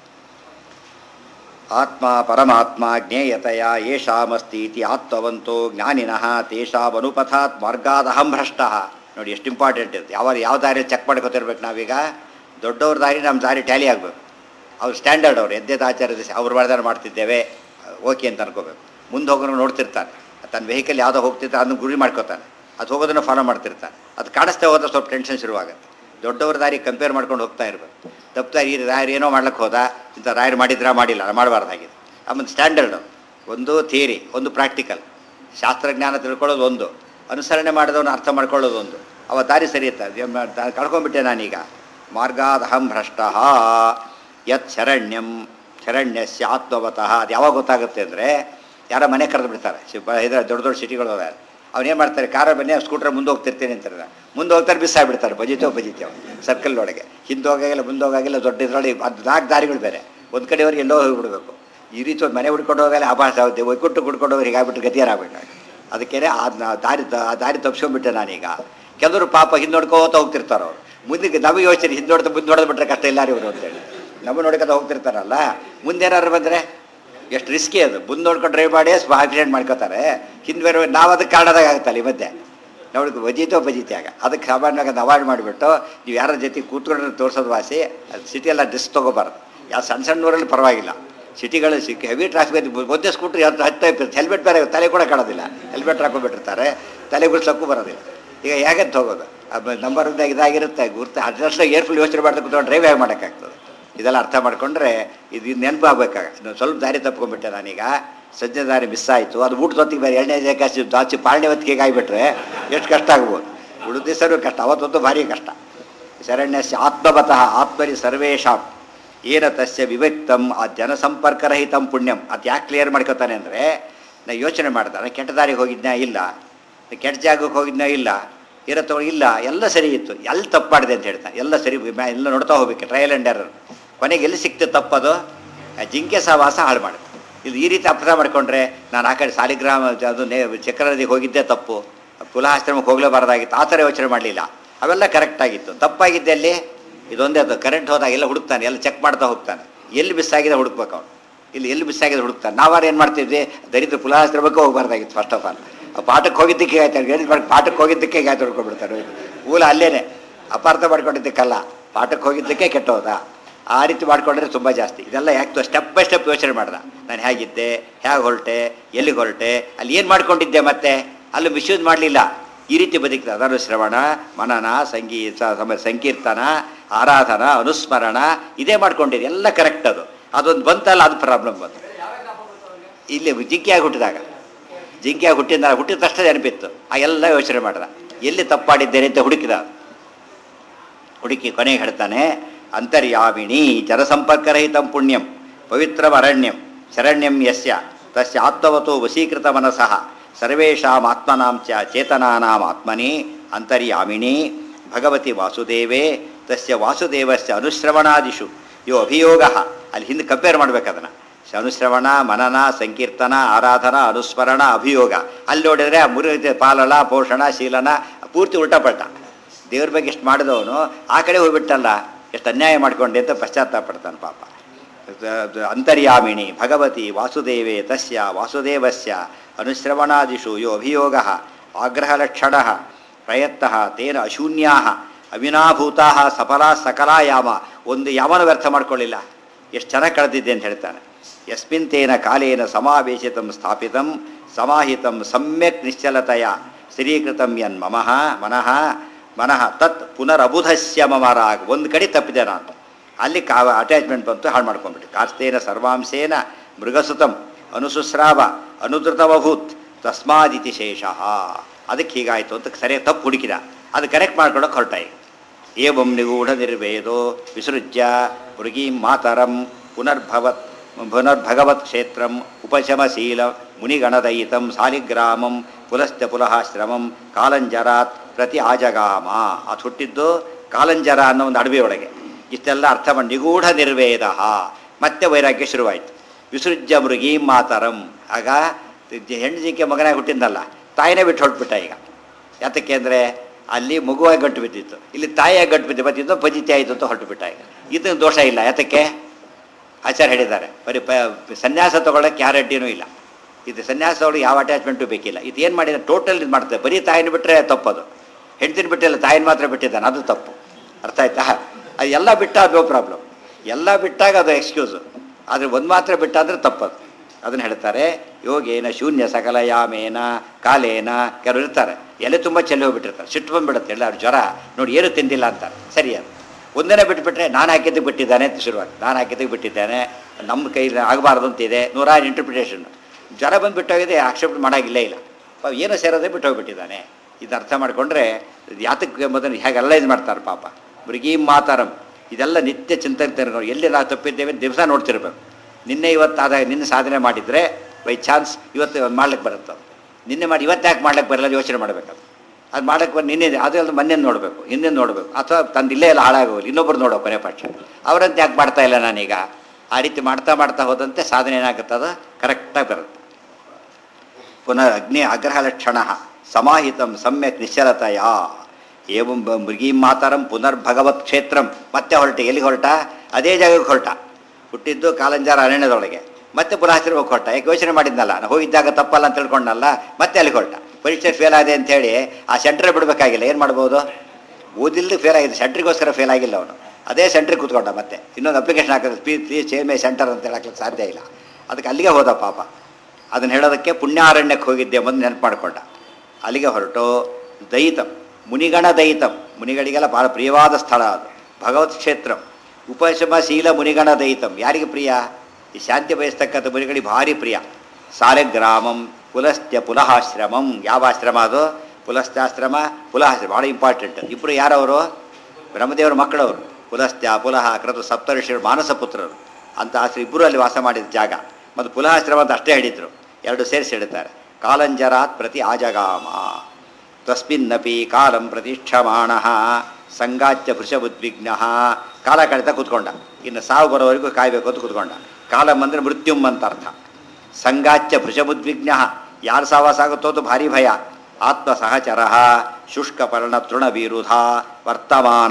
ಆತ್ಮ ಪರಮಾತ್ಮ ಜ್ಞೇಯತೆಯ ಯೇಷಾಮಸ್ತಿ ಇತಿ ಆತ್ಮವಂತೋ ಜ್ಞಾನಿನಃ ತೇಷಾಮನುಪಥಾತ್ ಮಾರ್ಗಾದಹಂ ಭ್ರಷ್ಟ ನೋಡಿ ಎಷ್ಟು ಇಂಪಾರ್ಟೆಂಟ್ ಇರುತ್ತೆ ಯಾವ ಯಾವ ದಾರಿಯಲ್ಲಿ ಚೆಕ್ ಮಾಡ್ಕೊತಿರ್ಬೇಕು ನಾವೀಗ ದೊಡ್ಡವ್ರ ದಾರಿ ನಮ್ಮ ದಾರಿ ಟ್ಯಾಲಿ ಆಗಬೇಕು ಅವ್ರು ಸ್ಟ್ಯಾಂಡರ್ಡ್ ಅವ್ರು ಎದ್ದೆದ ಆಚಾರದ ಅವ್ರು ಮಾಡ್ದಾರ ಮಾಡ್ತಿದ್ದೇವೆ ಓಕೆ ಅಂತ ಅನ್ಕೋಬೇಕು ಮುಂದೆ ಹೋಗೋರು ನೋಡ್ತಿರ್ತಾನೆ ತನ್ನ ವೆಹಿಕಲ್ ಯಾವುದೋ ಹೋಗ್ತಿರ್ತಾನೆ ಅದನ್ನು ಗುರಿ ಮಾಡ್ಕೋತಾನೆ ಅದು ಹೋಗೋದನ್ನು ಫಾಲೋ ಮಾಡ್ತಿರ್ತಾನೆ ಅದು ಕಾಣಿಸ್ತಾ ಹೋದ್ರೆ ಸ್ವಲ್ಪ ಟೆನ್ಷನ್ ಶುರುವಾಗುತ್ತೆ ದೊಡ್ಡವ್ರ ದಾರಿ ಕಂಪೇರ್ ಮಾಡ್ಕೊಂಡು ಹೋಗ್ತಾ ಇರಬೇಕು ತಪ್ಪು ಈ ರಾಯರು ಏನೋ ಮಾಡ್ಲಿಕ್ಕೆ ಹೋದ ಇಂಥ ರಾಯರು ಮಾಡಿದ್ರಾ ಮಾಡಿಲ್ಲ ಮಾಡಬಾರ್ದಾಗಿದೆ ಆಮೇಲೆ ಸ್ಟ್ಯಾಂಡರ್ಡ್ ಒಂದು ಥಿಯರಿ ಒಂದು ಪ್ರಾಕ್ಟಿಕಲ್ ಶಾಸ್ತ್ರಜ್ಞಾನ ತಿಳ್ಕೊಳ್ಳೋದು ಒಂದು ಅನುಸರಣೆ ಮಾಡಿದವನು ಅರ್ಥ ಮಾಡ್ಕೊಳ್ಳೋದು ಒಂದು ಅವ ದಾರಿ ಸರಿ ಇರ್ತದೆ ಕಳ್ಕೊಂಡ್ಬಿಟ್ಟೆ ನಾನೀಗ ಮಾರ್ಗಾದಹಂ ಭ್ರಷ್ಟ ಯತ್ ಶರಣ್ಯಂ ಶರಣ್ಯಸ್ಯ ಆತ್ಮವತಃ ಅದು ಯಾವಾಗ ಗೊತ್ತಾಗುತ್ತೆ ಅಂದರೆ ಯಾರೋ ಮನೆ ಕರೆದು ಬಿಡ್ತಾರೆ ಶಿವ ಇದ್ರೆ ದೊಡ್ಡ ದೊಡ್ಡ ಸಿಟಿಗಳು ಅದಾವೆ ಅವ್ನೇನು ಮಾಡ್ತಾರೆ ಕಾರ ಬನ್ನಿ ಸ್ಕೂಟ್ರ್ ಮುಂದೆ ಹೋಗ್ತಿರ್ತೀನಿ ಅಂತಾರೆ ಮುಂದೆ ಹೋಗ್ತಾರೆ ಬಿಸಾಡ್ಬಿಡ್ತಾರೆ ಬಜಿತೋ ಬಜಿತೇವ ಸರ್ಕಲ್ ಒಳಗೆ ಹಿಂದೆ ಹೋಗಾಗಿಲ್ಲ ಮುಂದೆ ಹೋಗಾಗಿಲ್ಲ ದೊಡ್ಡ ಇದರೊಳಗೆ ಅದು ನಾಲ್ಕು ದಾರಿಗಳು ಬೇರೆ ಒಂದು ಕಡೆಯವ್ರಿಗೆ ಎಲ್ಲೋ ಹೋಗಿಬಿಡ್ಬೇಕು ಈ ರೀತಿ ಒಂದು ಮನೆ ಹುಡ್ಕೊಂಡು ಹೋಗಲ್ಲ ಆಭಾಸ ಆಗುತ್ತೆ ಒಯ್ಕೊಟ್ಟು ಕುಡ್ಕೊಂಡು ಹೋಗಿ ಹೀಗಾಗ್ಬಿಟ್ಟು ಗತಿಯಾರಾಗಬೇಕು ಅದಕ್ಕೇನೆ ಅದನ್ನ ದಾರಿ ತ- ಆ ದಾರಿ ತಪ್ಪಿಸ್ಕೊಂಡ್ಬಿಟ್ಟೆ ನಾನೀಗ ಕೆಲವರು ಪಾಪ ಹಿಂದೆ ನೋಡ್ಕೋತ ಹೋಗ್ತಿರ್ತಾರೆ ಅವ್ರು ಮುಂದೆ ನಮಗೆ ಯೋಚನೆ ಹಿಂದೆ ನೋಡ್ತಾ ಮುಂದೆ ನೋಡೋದು ಬಿಟ್ರೆ ಕಷ್ಟ ಇಲ್ಲ ಇವರು ಅಂತೇಳಿ ನಮ್ಮ ನೋಡ್ಕೊತ ಹೋಗ್ತಿರ್ತಾರಲ್ಲ ಮುಂದೆ ಏನಾರು ಬಂದರೆ ಎಷ್ಟು ರಿಸ್ಕಿ ಅದು ಮುಂದೆ ನೋಡ್ಕೊಂಡು ಡ್ರೈವ್ ಮಾಡಿ ಆಕ್ಸಿಡೆಂಟ್ ಮಾಡ್ಕೋತಾರೆ ಹಿಂದೆ ಬೇರೆ ನಾವು ಅದಕ್ಕೆ ಕಾರಣದಾಗ ಆಗುತ್ತಲ್ಲ ಈ ಮಧ್ಯೆ ನೋಡಿ ಬಜೀತೋ ಬಜೀತಿ ಆಗ ಅದಕ್ಕೆ ಸಾಮಾನ್ಯವಾಗಿ ಅದು ಅವಾಯ್ಡ್ ಮಾಡಿಬಿಟ್ಟು ನೀವು ಯಾರ ಜೊತೆ ಕೂತ್ಕೊಂಡ್ರೆ ತೋರಿಸೋದು ವಾಸಿ ಅದು ಸಿಟಿಯೆಲ್ಲ ಡಿಸ್ಕ್ ತೊಗೋಬಾರ್ದು ಯಾವ ಸಣ್ಣ ಸಣ್ಣ ಊರಲ್ಲಿ ಪರವಾಗಿಲ್ಲ ಸಿಟಿಗಳು ಸಿಕ್ಕಿ ಹೆವಿ ಟ್ರಾಫಿಕ್ ಒಂದೇ ಸ್ಕೂಟ್ರ್ ಹತ್ತು ಹತ್ತು ಇರ್ತದೆ ಹೆಲ್ಮೆಟ್ ಬೇರೆ ತಲೆ ಕೂಡ ಕಾಣೋದಿಲ್ಲ ಹೆಲ್ಮೆಟ್ ಹಾಕೊಂಡ್ಬಿಟ್ಟಿರ್ತಾರೆ ತಲೆ ಗುಡ್ಸೋಕ್ಕೂ ಬರೋದಿಲ್ಲ ಈಗ ಹೇಗಂತ ಹೋಗೋದು ನಂಬರ್ ಇದಾಗಿರುತ್ತೆ ಗುರ್ತು ಅದರಷ್ಟು ಏರ್ಫುಲ್ ಯೋಚನೆ ಮಾಡ್ತಾ ಕೂತ್ಕೊಂಡು ಡ್ರೈವ್ ಹೇಗೆ ಮಾಡೋಕ್ಕಾಗ್ತದೆ ಇದೆಲ್ಲ ಅರ್ಥ ಮಾಡ್ಕೊಂಡ್ರೆ ಇದು ನೆನಪು ಆಗ್ಬೇಕಾಗ ಇನ್ನು ಸ್ವಲ್ಪ ದಾರಿ ತಪ್ಕೊಂಡ್ಬಿಟ್ಟೆ ನಾನೀಗ ಸಜ್ಜೆ ದಾರಿ ಮಿಸ್ ಆಯಿತು ಅದು ಊಟದ ಹೊತ್ತಿಗೆ ಬೇರೆ ಎರಡನೇ ಜಾಸ್ತಿ ಜಾಸ್ತಿ ಪಾಲನೆ ಹೊತ್ತಿಗೆ ಹೇಗಾಗಿಬಿಟ್ರೆ ಎಷ್ಟು ಕಷ್ಟ ಆಗ್ಬೋದು ಉಳಿದ ದಿವಸನೂ ಕಷ್ಟ ಅವತ್ತೊಂದು ಭಾರಿ ಕಷ್ಟ ಶರಣ್ಯಸ್ಯ ಆತ್ಮವತಃ ಆತ್ಮರಿ ಸರ್ವೇಶಾಂ ಏನ ತಸ್ಯ ವಿವ್ಯಕ್ತಂ ಆ ಜನಸಂಪರ್ಕರಹಿತಂ ಪುಣ್ಯಂ ಅದು ಯಾಕೆ ಕ್ಲಿಯರ್ ಮಾಡ್ಕೋತಾನೆ ಅಂದರೆ ನಾ ಯೋಚನೆ ಮಾಡ್ತಾನೆ ಕೆಟ್ಟ ದಾರಿಗೆ ಹೋಗಿದ್ನಾ ಇಲ್ಲ ಕೆಟ್ಟ ಜಾಗಕ್ಕೆ ಹೋಗಿದ್ನಾ ಇಲ್ಲ ಇರೋ ತಗೊ ಇಲ್ಲ ಎಲ್ಲ ಸರಿ ಇತ್ತು ಎಲ್ಲಿ ತಪ್ಪು ಮಾಡಿದೆ ಅಂತ ಹೇಳ್ತಾನೆ ಎಲ್ಲ ಸರಿ ಮ್ಯಾ- ಎಲ್ಲ ನೋಡ್ತಾ ಹೋಗ್ಬೇಕು ಟ್ರಯಲ್ ಆ್ಯಂಡ್ ಎರರ್ ಕೊನೆಗೆ ಎಲ್ಲಿ ಸಿಕ್ತು ತಪ್ಪದು ಆ ಜಿಂಕೆ ಸಹವಾಸ ಹಾಳು ಮಾಡುತ್ತೆ ಇದು ಈ ರೀತಿ ಅರ್ಥ ಮಾಡ್ಕೊಂಡ್ರೆ ನಾನು ಆ ಕಡೆ ಸಾಲಿಗ್ರಾಮ ಅದು ನೇ ಚಕ್ರನದಿಗೆ ಹೋಗಿದ್ದೆ ತಪ್ಪು ಕುಲಾಶ್ರಮಕ್ಕೆ ಹೋಗಲೇಬಾರ್ದಾಗಿತ್ತು ಆ ಥರ ಯೋಚನೆ ಮಾಡಲಿಲ್ಲ ಅವೆಲ್ಲ ಕರೆಕ್ಟ್ ಆಗಿತ್ತು ತಪ್ಪಾಗಿದ್ದೆ ಅಲ್ಲಿ ಇದೊಂದೇ ಅದು ಕರೆಂಟ್ ಹೋದಾಗ ಎಲ್ಲ ಹುಡುಕ್ತಾನೆ ಎಲ್ಲ ಚೆಕ್ ಮಾಡ್ತಾ ಹೋಗ್ತಾನೆ ಎಲ್ಲಿ ಮಿಸ್ ಆಗಿದೆ ಹುಡುಕ್ಬೇಕು ಅವನು ಇಲ್ಲಿ ಎಲ್ಲಿ ಮಿಸ್ ಆಗಿದೆ ಹುಡುಕ್ತಾನೆ ನಾವಾರು ಏನು ಮಾಡ್ತಿದ್ವಿ ದರಿದ್ರ ಕುಲಾಶ್ರಮಕ್ಕೆ ಹೋಗಬಾರ್ದಾಗಿತ್ತು ಫಸ್ಟ್ ಆಫ್ ಆಲ್ ಆ ಪಾಠಕ್ಕೆ ಹೋಗಿದ್ದಕ್ಕೆ ಆಯ್ತು ಏನು ಮಾಡಿ ಪಾಠಕ್ಕೆ ಹೋಗಿದ್ದಕ್ಕೆ ಗಾಯ ತೊಡ್ಕೊಂಡ್ಬಿಡ್ತಾರೆ ಮೂಲ ಅಲ್ಲೇನೆ ಅಪಾರ್ಥ ಮಾಡ್ಕೊಂಡಿದ್ದಕ್ಕಲ್ಲ ಪಾಠಕ್ಕೆ ಹೋಗಿದ್ದಕ್ಕೆ ಕೆಟ್ಟೋದ ಆ ರೀತಿ ಮಾಡ್ಕೊಂಡ್ರೆ ತುಂಬ ಜಾಸ್ತಿ ಇದೆಲ್ಲ ಯಾಕೆ ಸ್ಟೆಪ್ ಬೈ ಸ್ಟೆಪ್ ಯೋಚನೆ ಮಾಡ್ದ ನಾನು ಹೇಗಿದ್ದೆ ಹೇಗೆ ಹೊರಟೆ ಎಲ್ಲಿಗೆ ಹೊರಟೆ ಅಲ್ಲಿ ಏನು ಮಾಡ್ಕೊಂಡಿದ್ದೆ ಮತ್ತೆ ಅಲ್ಲಿ ಮಿಸ್ಯೂಸ್ ಮಾಡಲಿಲ್ಲ ಈ ರೀತಿ ಬದುಕಿದ ಅದನ್ನು ಶ್ರವಣ ಮನನ ಸಂಗೀತ ಸಮ ಸಂಕೀರ್ತನ ಆರಾಧನ ಅನುಸ್ಮರಣ ಇದೇ ಮಾಡ್ಕೊಂಡಿದೆ ಎಲ್ಲ ಕರೆಕ್ಟ್ ಅದು ಅದೊಂದು ಬಂತಲ್ಲ ಅದು ಪ್ರಾಬ್ಲಮ್ ಬಂತು ಇಲ್ಲಿ ಜಿಂಕೆಯಾಗಿ ಹುಟ್ಟಿದಾಗ ಜಿಂಕೆಯಾಗಿ ಹುಟ್ಟಿದ ಹುಟ್ಟಿದ ತಕ್ಷಣ ನೆನಪಿತ್ತು ಆ ಎಲ್ಲ ಯೋಚನೆ ಮಾಡ್ದ ಎಲ್ಲಿ ತಪ್ಪಾಡಿದ್ದೇನೆ ಅಂತ ಹುಡುಕಿದ ಹುಡುಕಿ ಕೊನೆಗೆ ಹೇಳ್ತಾನೆ ಅಂತರ್ಯಾಮಿಣಿ ಜನಸಂಪರ್ಕರಹಿತಂ ಪುಣ್ಯಂ ಪವಿತ್ರಂ ಅರಣ್ಯಂ ಶರಣ್ಯಂ ಯಸ್ಯ ತಸ್ಯ ಆತ್ಮವತೋ ವಶೀಕೃತ ಮನಸಃ ಸರ್ವೇಷಾಂ ಆತ್ಮನಾಂ ಚ ಚೇತನಾನಾಂ ಆತ್ಮನಿ ಅಂತರ್ಯಾಮಿನಿ ಭಗವತಿ ವಾಸುದೇವೇ ತಸ್ಯ ವಾಸುದೇವಸ್ಯ ಅನುಶ್ರವಣಾದಿಷು ಇವು ಅಭಿಯೋಗ ಅಲ್ಲಿ ಹಿಂದೆ ಕಂಪೇರ್ ಮಾಡ್ಬೇಕು ಅದನ್ನು ಅನುಶ್ರವಣ ಮನನ ಸಂಕೀರ್ತನ ಆರಾಧನಾ ಅನುಸ್ಮರಣ ಅಭಿಯೋಗ ಅಲ್ಲಿ ನೋಡಿದರೆ ಆ ಮುರು ಪಾಲನ ಪೋಷಣ ಶೀಲನ ಪೂರ್ತಿ ಉಲ್ಟಪಟ್ಟ ದೇವ್ರ ಬಗ್ಗೆ ಎಷ್ಟು ಮಾಡಿದವನು ಆ ಕಡೆ ಹೋಗ್ಬಿಟ್ಟಲ್ಲ ಎಷ್ಟು ಅನ್ಯಾಯ ಮಾಡ್ಕೊಂಡೆ ಅಂತ ಪಶ್ಚಾತ್ತಾಪ ಪಡ್ತಾನೆ ಪಾಪ ಅಂತರ್ಯಾಮಿಣಿ ಭಗವತಿ ವಾಸುದೇವೇ ತಸ್ಯ ವಾಸುದೇವಸ್ಯ ಅನುಶ್ರವಣಾದಿಷು ಯೋ ಅಭಿಯೋಗ ಆಗ್ರಹಲಕ್ಷಣ ಪ್ರಯತ್ನ ತೇನ ಅಶೂನ್ಯಾ ಅವಿನಾಭೂತಾ ಸಫಲ ಸಕಲಾಯಾಮ ಒಂದು ಯಾವನ ವ್ಯರ್ಥ ಮಾಡ್ಕೊಳ್ಳಿಲ್ಲ ಎಷ್ಟು ಚೆನ್ನಾಗಿ ಕಳೆದಿದ್ದೆ ಅಂತ ಹೇಳ್ತಾನೆ ಯಸ್ಮಿನ್ ತೇನ ಕಾಲೇನ ಸಮಾವೇಶಿತಂ ಸ್ಥಾಪಿತಂ ಸಮಾಹಿತಂ ಸಮ್ಯಕ್ ನಿಶ್ಚಲತೆಯ ಸ್ಥಿರೀಕೃತಂ ಯನ್ ಮಮಃ ಮನಃ ಮನಃ ತತ್ ಪುನರಬುಧಸ್ಯ ಮಮರಾಗ್ ಒಂದು ಕಡೆ ತಪ್ಪಿದೆ ನಾನು ಅಲ್ಲಿ ಕಾ ಅಟ್ಯಾಚ್ಮೆಂಟ್ ಬಂತು ಹಾಳು ಮಾಡ್ಕೊಂಡ್ಬಿಟ್ಟು ಕಾಸ್ತೇನ ಸರ್ವಾಂಶೇನ ಮೃಗಸುತಂ ಅನುಸುಸ್ರಾವ ಅನುಧೃತವಭೂತ್ ತಸ್ಮಾದಿತಿ ಶೇಷಃ ಅದಕ್ಕೆ ಹೀಗಾಯಿತು ಅಂತ ಸರಿಯಾಗಿ ತಪ್ಪು ಹುಡುಕಿದ ಅದು ಕರೆಕ್ಟ್ ಮಾಡ್ಕೊಳಕ್ಕೆ ಹೊರಟ ಈಗ ಏವಂ ನಿಗೂಢ ನಿರ್ವೇದೋ ವಿಸೃಜ್ಯ ಮೃಗೀಂ ಮಾತರಂ ಪುನರ್ಭವತ್ ಪುನರ್ಭಗವತ್ ಕ್ಷೇತ್ರಂ ಉಪಶಮಶೀಲ ಮುನಿಗಣದಯಿತಂ ಸಾಲಿಗ್ರಾಮಂ ಪುಲಸ್ತ್ಯ ಪುಲಃ ಶ್ರಮಂ ಕಾಲಂಜರಾತ್ ಪ್ರತಿ ಆಜಗಾಮ ಅದು ಹುಟ್ಟಿದ್ದು ಕಾಲಂಜರ ಅನ್ನೋ ಒಂದು ಅಡವಿಯೊಳಗೆ ಇಷ್ಟೆಲ್ಲ ಅರ್ಥ ಮಾಡಿ ನಿಗೂಢ ನಿರ್ವೇದ ಮತ್ತೆ ವೈರಾಗ್ಯ ಶುರುವಾಯಿತು ವಿಸೃಜ್ಯ ಮೃಗೀಂ ಮಾತರಂ ಆಗ ಹೆಣ್ಣು ಜಿಂಕೆ ಮಗನಾಗಿ ಹುಟ್ಟಿದ್ದಲ್ಲ ತಾಯಿನೇ ಬಿಟ್ಟು ಹೊರಟ್ಬಿಟ್ಟ ಈಗ ಯಾತಕ್ಕೆ ಅಂದರೆ ಅಲ್ಲಿ ಮಗುವಾಗಿ ಗಂಟು ಬಿದ್ದಿತ್ತು ಇಲ್ಲಿ ತಾಯಿಯಾಗಿ ಗಂಟು ಬಿದ್ದು ಬತ್ತಿದ್ದು ಪಜಿತಿ ಆಯಿತು ಅಂತ ಹೊರಟುಬಿಟ್ಟ ಈಗ ಇದನ್ನು ದೋಷ ಇಲ್ಲ ಯಾತಕ್ಕೆ ಆಚಾರ್ಯ ಹೇಳಿದ್ದಾರೆ ಬರೀ ಪ ಸನ್ಯಾಸ ತೊಗೊಳಕ್ಕೆ ಯಾರ ಅಡ್ಡಿನೂ ಇಲ್ಲ ಇದು ಸನ್ಯಾಸ ತೊಗೊಳಗೆ ಯಾವ ಅಟ್ಯಾಚ್ಮೆಂಟು ಬೇಕಿಲ್ಲ ಇದು ಏನು ಮಾಡಿದ್ರೆ ಟೋಟಲ್ ಇದು ಮಾಡ್ತಾರೆ ಬರೀ ತಾಯಿನ ಬಿಟ್ಟರೆ ತಪ್ಪದು ಹೆಂಡ್ತಿನ ಬಿಟ್ಟಿಲ್ಲ ತಾಯಿನ ಮಾತ್ರ ಬಿಟ್ಟಿದ್ದಾನೆ ಅದು ತಪ್ಪು ಅರ್ಥ ಆಯ್ತಾ ಅದು ಎಲ್ಲ ಬಿಟ್ಟ ಅದು ಪ್ರಾಬ್ಲಮ್ ಎಲ್ಲ ಬಿಟ್ಟಾಗ ಅದು ಎಕ್ಸ್ಕ್ಯೂಸು ಆದರೆ ಒಂದು ಮಾತ್ರ ಬಿಟ್ಟ ಅಂದರೆ ತಪ್ಪದು ಅದನ್ನು ಹೇಳ್ತಾರೆ ಯೋಗೇನ ಶೂನ್ಯ ಸಕಲ ಯಾಮೇನ ಕಾಲೇನ ಕೆಲವರು ಇರ್ತಾರೆ ಎಲೆ ತುಂಬ ಚೆಲ್ಲಿ ಹೋಗ್ಬಿಟ್ಟಿರ್ತಾರೆ ಸಿಟ್ಟು ಬಂದ್ಬಿಡುತ್ತೆ ಎಲ್ಲ ಜ್ವರ ನೋಡಿ ಏನು ತಿಂದಿಲ್ಲ ಅಂತಾರೆ ಸರಿ ಅದು ಒಂದಿನ ಬಿಟ್ಬಿಟ್ರೆ ನಾನು ಹಾಕಿದ್ದಕ್ಕೆ ಬಿಟ್ಟಿದ್ದಾನೆ ಅಂತ ಶುರುವಾಗಿ ನಾನು ಹಾಕಿದ್ದಕ್ಕೆ ಬಿಟ್ಟಿದ್ದಾನೆ ನಮ್ಮ ಕೈಲಿ ಆಗಬಾರ್ದು ಅಂತ ಇದೆ ನೂರಾರು ಇಂಟರ್ಪ್ರಿಟೇಷನ್ ಜ್ವರ ಬಂದು ಬಿಟ್ಟೋಗಿದೆ ಆಕ್ಷೇಪ ಮಾಡೋಂಗಿಲ್ಲ ಇಲ್ಲ ಪಾಪ ಏನು ಸೇರೋದೇ ಬಿಟ್ಟು ಹೋಗ್ಬಿಟ್ಟಿದ್ದಾನೆ ಇದು ಅರ್ಥ ಮಾಡಿಕೊಂಡ್ರೆ ಯಾತಕ್ಕೆ ಎಂಬುದನ್ನು ಹೇಗೆಲ್ಲ ಇದು ಮಾಡ್ತಾರೆ ಪಾಪ ಮೃಗೀಂ ಮಾತಾರಂ ಇದೆಲ್ಲ ನಿತ್ಯ ಚಿಂತನೆ ನೋಡಿ ಎಲ್ಲಿ ನಾವು ತಪ್ಪಿದ್ದೇವೆ ದಿವಸ ನೋಡ್ತಿರ್ಬೇಕು ನಿನ್ನೆ ಇವತ್ತು ಆದಾಗ ನಿನ್ನೆ ಸಾಧನೆ ಮಾಡಿದರೆ ಬೈ ಚಾನ್ಸ್ ಇವತ್ತು ಮಾಡ್ಲಿಕ್ಕೆ ಬರುತ್ತೆ ಅದು. ನಿನ್ನೆ ಮಾಡಿ ಇವತ್ತು ಯಾಕೆ ಮಾಡ್ಲಿಕ್ಕೆ ಬರಲ್ಲ ಯೋಚನೆ ಮಾಡಬೇಕದು ಅದು ಮಾಡಕ್ಕೆ ಬಂದು ನಿನ್ನೆ ಅದು ಅಲ್ಲ ಮೊನ್ನೆ ನೋಡಬೇಕು ಹಿಂದೆ ನೋಡಬೇಕು ಅಥವಾ ತಂದು ಇಲ್ಲೇ ಎಲ್ಲ ಹಾಳಾಗೋಗಿ ಇನ್ನೊಬ್ರು ನೋಡೋ ಕೊನೆ ಪಕ್ಷ ಅವರಂತೆ ಯಾಕೆ ಮಾಡ್ತಾ ಇಲ್ಲ ನಾನೀಗ ಆ ರೀತಿ ಮಾಡ್ತಾ ಮಾಡ್ತಾ ಹೋದಂತೆ ಸಾಧನೆ ಏನಾಗುತ್ತೆ ಅದು ಕರೆಕ್ಟಾಗಿ ಬರುತ್ತೆ ಪುನರ್ ಅಗ್ನಿ ಆಗ್ರಹ ಲಕ್ಷಣ ಸಮಾಹಿತಂ ಸಮ್ಯಕ್ ನಿಶ್ಚಲತೆಯ ಏವಂ ಬ- ಮೃಗೀಂ ಮಾತರಂ ಪುನರ್ಭಗವತ್ ಕ್ಷೇತ್ರಂ ಮತ್ತೆ ಹೊರಟ ಎಲ್ಲಿ ಹೊರಟ ಅದೇ ಜಾಗಕ್ಕೆ ಹೊರಟ ಹುಟ್ಟಿದ್ದು ಕಾಲಂಜಾರ ಅರಣ್ಯದೊಳಗೆ ಮತ್ತೆ ಪುನಃ ಹತ್ತಿರಬೇಕು ಹೊರಟ ಯಾಕೆ ಯೋಚನೆ ಮಾಡಿದ್ನಲ್ಲ ನಾನು ಹೋಗಿದ್ದಾಗ ತಪ್ಪಲ್ಲ ಅಂತ ತಿಳ್ಕೊಂಡಲ್ಲ ಮತ್ತೆ ಅಲ್ಲಿ ಹೊರಟ ಪರೀಕ್ಷೆ ಫೇಲ್ ಆಗಿದೆ ಅಂತೇಳಿ ಆ ಸೆಂಟ್ರೇ ಬಿಡಬೇಕಾಗಿಲ್ಲ ಏನು ಮಾಡ್ಬೋದು ಓದಿಲ್ದು ಫೇಲ್ ಆಗಿದೆ ಸೆಂಟ್ರಿಗೋಸ್ಕರ ಫೇಲ್ ಆಗಿಲ್ಲ ಅವನು ಅದೇ ಸೆಂಟ್ರಿಗೆ ಕೂತ್ಕೊಂಡ ಮತ್ತೆ ಇನ್ನೊಂದು ಅಪ್ಲಿಕೇಶನ್ ಹಾಕಿದ್ರೆ please please change my centre ಅಂತ ಹೇಳಕ್ಕೆ ಸಾಧ್ಯ ಇಲ್ಲ ಅದಕ್ಕೆ ಅಲ್ಲಿಗೆ ಹೋದ ಪಾಪ ಅದನ್ನು ಹೇಳೋದಕ್ಕೆ ಪುಣ್ಯಾರಣ್ಯಕ್ಕೆ ಹೋಗಿದ್ದೆ ಬಂದು ನೆನಪು ಮಾಡಿಕೊಂಡ ಅಲ್ಲಿಗೆ ಹೊರಟು ದಯಿತಂ ಮುನಿಗಣ ದಯಿತಂ ಮುನಿಗಳಿಗೆಲ್ಲ ಭಾಳ ಪ್ರಿಯವಾದ ಸ್ಥಳ ಅದು ಭಗವತ್ ಕ್ಷೇತ್ರ ಉಪಶಮಶೀಲ ಮುನಿಗಣ ದಯಿತಂ ಯಾರಿಗೆ ಪ್ರಿಯ ಈ ಶಾಂತಿ ಬಯಸ್ತಕ್ಕಂಥ ಮುನಿಗಳಿಗೆ ಭಾರಿ ಪ್ರಿಯ ಸಾಲೆಗ್ರಾಮಂ ಪುಲಸ್ತ್ಯ ಪುಲಹಾಶ್ರಮಂ ಯಾವ ಆಶ್ರಮ ಅದು ಪುಲಸ್ತ್ಯಾಶ್ರಮ ಪುಲಹಾಶ್ರಮ ಭಾಳ ಇಂಪಾರ್ಟೆಂಟ್ ಇಬ್ಬರು ಯಾರವರು ಬ್ರಹ್ಮದೇವರ ಮಕ್ಕಳವರು ಪುಲಸ್ತ್ಯ ಪುಲಹ ಕ್ರತು ಸಪ್ತಋಷಿಗಳು ಮಾನಸ ಪುತ್ರರು ಅಂತ ಆಶ್ರ ಇಬ್ಬರು ಅಲ್ಲಿ ವಾಸ ಮಾಡಿದ ಜಾಗ ಮತ್ತು ಪುಲಹಾಶ್ರಮ ಅಂತ ಅಷ್ಟೇ ಹೇಳಿದರು ಎರಡು ಸೇರಿಸಿ ಹೇಳ್ತಾರೆ ಕಾಲಂಜರಾತ್ ಪ್ರತಿ ಆಜಗಾಮ ತಸ್ಮಿನ್ನಪಿ ಕಾಲಂ ಪ್ರತಿಷ್ಠಮಾಣ ಸಂಗಾತ್ಯ ಭೃಷಬುದ್ವಿಗ್ನ ಕಾಲ ಕಳೆತ ಕೂತ್ಕೊಂಡ ಇನ್ನು ಸಾವು ಬರೋವರೆಗೂ ಕಾಯಬೇಕು ಅಂತ ಕೂತ್ಕೊಂಡ ಕಾಲಂ ಅಂದರೆ ಮೃತ್ಯುಂ ಅಂತ ಅರ್ಥ ಸಂಗಾಚ್ಯ ಭೃಷಬುದ್ವಿಗ್ನ ಯಾರು ಸಾವಾಸ ಆಗುತ್ತೋ ಅದು ಭಾರಿ ಭಯ ಆತ್ಮ ಸಹಚರ ಶುಷ್ಕ ಪರ್ಣ ತೃಣ ವಿರುಧ ವರ್ತಮಾನ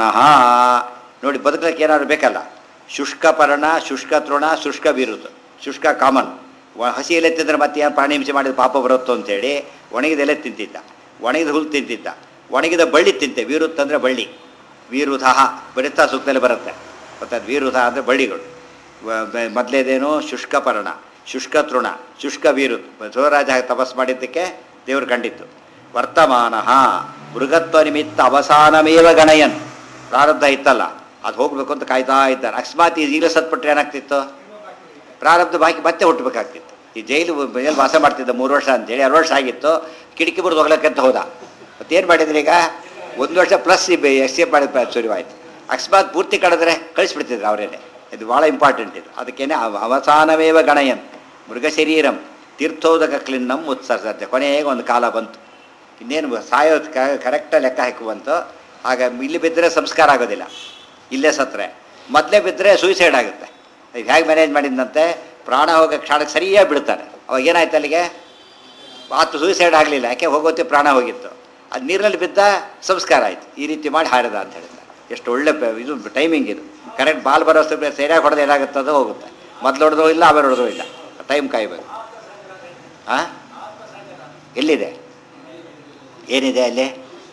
ನೋಡಿ ಬದುಕಲಿಕ್ಕೆ ಏನಾದ್ರು ಬೇಕಲ್ಲ ಶುಷ್ಕ ಪರ್ಣ ಶುಷ್ಕ ತೃಣ ಶುಷ್ಕ ವಿರುದ್ಧ ಶುಷ್ಕ ಕಾಮನ್ ವ- ಹಸಿ ಎಲೆ ತಿಂದರೆ ಮತ್ತೆ ಏನು ಪ್ರಾಣಿ ಹಿಂಸೆ ಮಾಡಿದ ಪಾಪ ಬರುತ್ತೋ ಅಂತೇಳಿ ಒಣಗಿದ ಎಲೆ ತಿಂತಿದ್ದ ಒಣಗಿದ ಹುಲ್ಲು ತಿಂತಿದ್ದ ಒಣಗಿದ ಬಳ್ಳಿ ತಿಂತೆ ವೀರುತ್ ಅಂದರೆ ಬಳ್ಳಿ ವೀರುಧ ಬರಿತಾ ಸೂಕ್ತದಲ್ಲಿ ಬರುತ್ತೆ ಗೊತ್ತಾದ ವೀರುಧ ಅಂದರೆ ಬಳ್ಳಿಗಳು ಮೊದಲೇದೇನು ಶುಷ್ಕ ಪರ್ಣ ಶುಷ್ಕ ತೃಣ ಶುಷ್ಕ ವೀರು ಶಿವರಾಜ ತಪಸ್ ಮಾಡಿದ್ದಕ್ಕೆ ದೇವರು ಕಂಡಿತ್ತು ವರ್ತಮಾನ ಮೃಗತ್ವ ನಿಮಿತ್ತ ಅವಸಾನಮೇವ ಗಣಯನ್ ಪ್ರಾರಬ್ಧ ಇತ್ತಲ್ಲ ಅದು ಹೋಗ್ಬೇಕು ಅಂತ ಕಾಯ್ತಾ ಇದ್ದಾರೆ ಅಕಸ್ಮಾತ್ ಈಗಲೇ ಸತ್ಪಟ್ರೆ ಏನಾಗ್ತಿತ್ತು ಪ್ರಾರಬ್ಧ ಬಾಕಿ ಮತ್ತೆ ಹುಟ್ಟಬೇಕಾಗ್ತಿತ್ತು ಈ ಜೈಲು ಜೈಲು ವಾಸ ಮಾಡ್ತಿದ್ದ ಮೂರು ವರ್ಷ ಅಂತೇಳಿ ಎರಡು ವರ್ಷ ಆಗಿತ್ತು ಕಿಟಕಿ ಬುಡ್ದು ಹೋಗ್ಲಕ್ಕಂತ ಹೋದ ಮತ್ತೇನು ಮಾಡಿದ್ರಿ ಈಗ ಒಂದು ವರ್ಷ ಪ್ಲಸ್ ಎಸ್ಕೇಪ್ ಮಾಡಿದ ಶುರುವಾಯಿತು ಅಕಸ್ಮಾತ್ ಪೂರ್ತಿ ಕಳೆದ್ರೆ ಕಳಿಸ್ಬಿಡ್ತಿದ್ರು ಅವರೇನೆ ಇದು ಭಾಳ ಇಂಪಾರ್ಟೆಂಟ್ ಇದು ಅದಕ್ಕೇನೆ ಅವ- ಅವಸಾನವೇವ ಗಣಯನ್ ಮೃಗ ಶರೀರಂ ತೀರ್ಥೋದಕ ಕ್ಲಿನ್ನಂ ಉತ್ಸರ್ಜತೆ ಕೊನೆಗೆ ಒಂದು ಕಾಲ ಬಂತು ಇನ್ನೇನು ಸಾಯೋದು ಕರೆಕ್ಟಾಗಿ ಲೆಕ್ಕ ಹಾಕಿ ಬಂತು ಆಗ ಇಲ್ಲಿ ಬಿದ್ದರೆ ಸಂಸ್ಕಾರ ಆಗೋದಿಲ್ಲ ಇಲ್ಲೇ ಸತ್ರೆ ಮೊದಲೇ ಬಿದ್ದರೆ ಸೂಸೈಡ್ ಆಗುತ್ತೆ ಇದು ಹೇಗೆ ಮ್ಯಾನೇಜ್ ಮಾಡಿದಂತೆ ಪ್ರಾಣ ಹೋಗೋ ಕ್ಷಣಕ್ಕೆ ಸರಿಯಾಗಿ ಬಿಡ್ತಾನೆ ಅವಾಗ ಏನಾಯ್ತು ಅಲ್ಲಿಗೆ ಆತು ಸೂಸೈಡ್ ಆಗಲಿಲ್ಲ ಯಾಕೆ ಹೋಗೋತಿ ಪ್ರಾಣ ಹೋಗಿತ್ತು ಅದು ನೀರಿನಲ್ಲಿ ಬಿದ್ದ ಸಂಸ್ಕಾರ ಆಯಿತು ಈ ರೀತಿ ಮಾಡಿ ಹಾರಿದ ಅಂತ ಹೇಳ್ತಾರೆ ಎಷ್ಟು ಒಳ್ಳೆ ಪ- ಇದು ಟೈಮಿಂಗ್ ಇದು ಕರೆಕ್ಟ್ ಬಾಲ್ ಬರೋ ಸರಿಯಾಗಿ ಹೊಡೆದು ಏನಾಗುತ್ತೆ ಅದು ಹೋಗುತ್ತೆ ಮೊದಲು ಹೊಡೆದೋ ಇಲ್ಲ ಆಮೇಲೆ ಹೊಡೆದೋ ಇಲ್ಲ ಟೈಮ್ ಕಾಯಬೇಕು ಹಾಂ ಎಲ್ಲಿದೆ ಏನಿದೆ ಅಲ್ಲಿ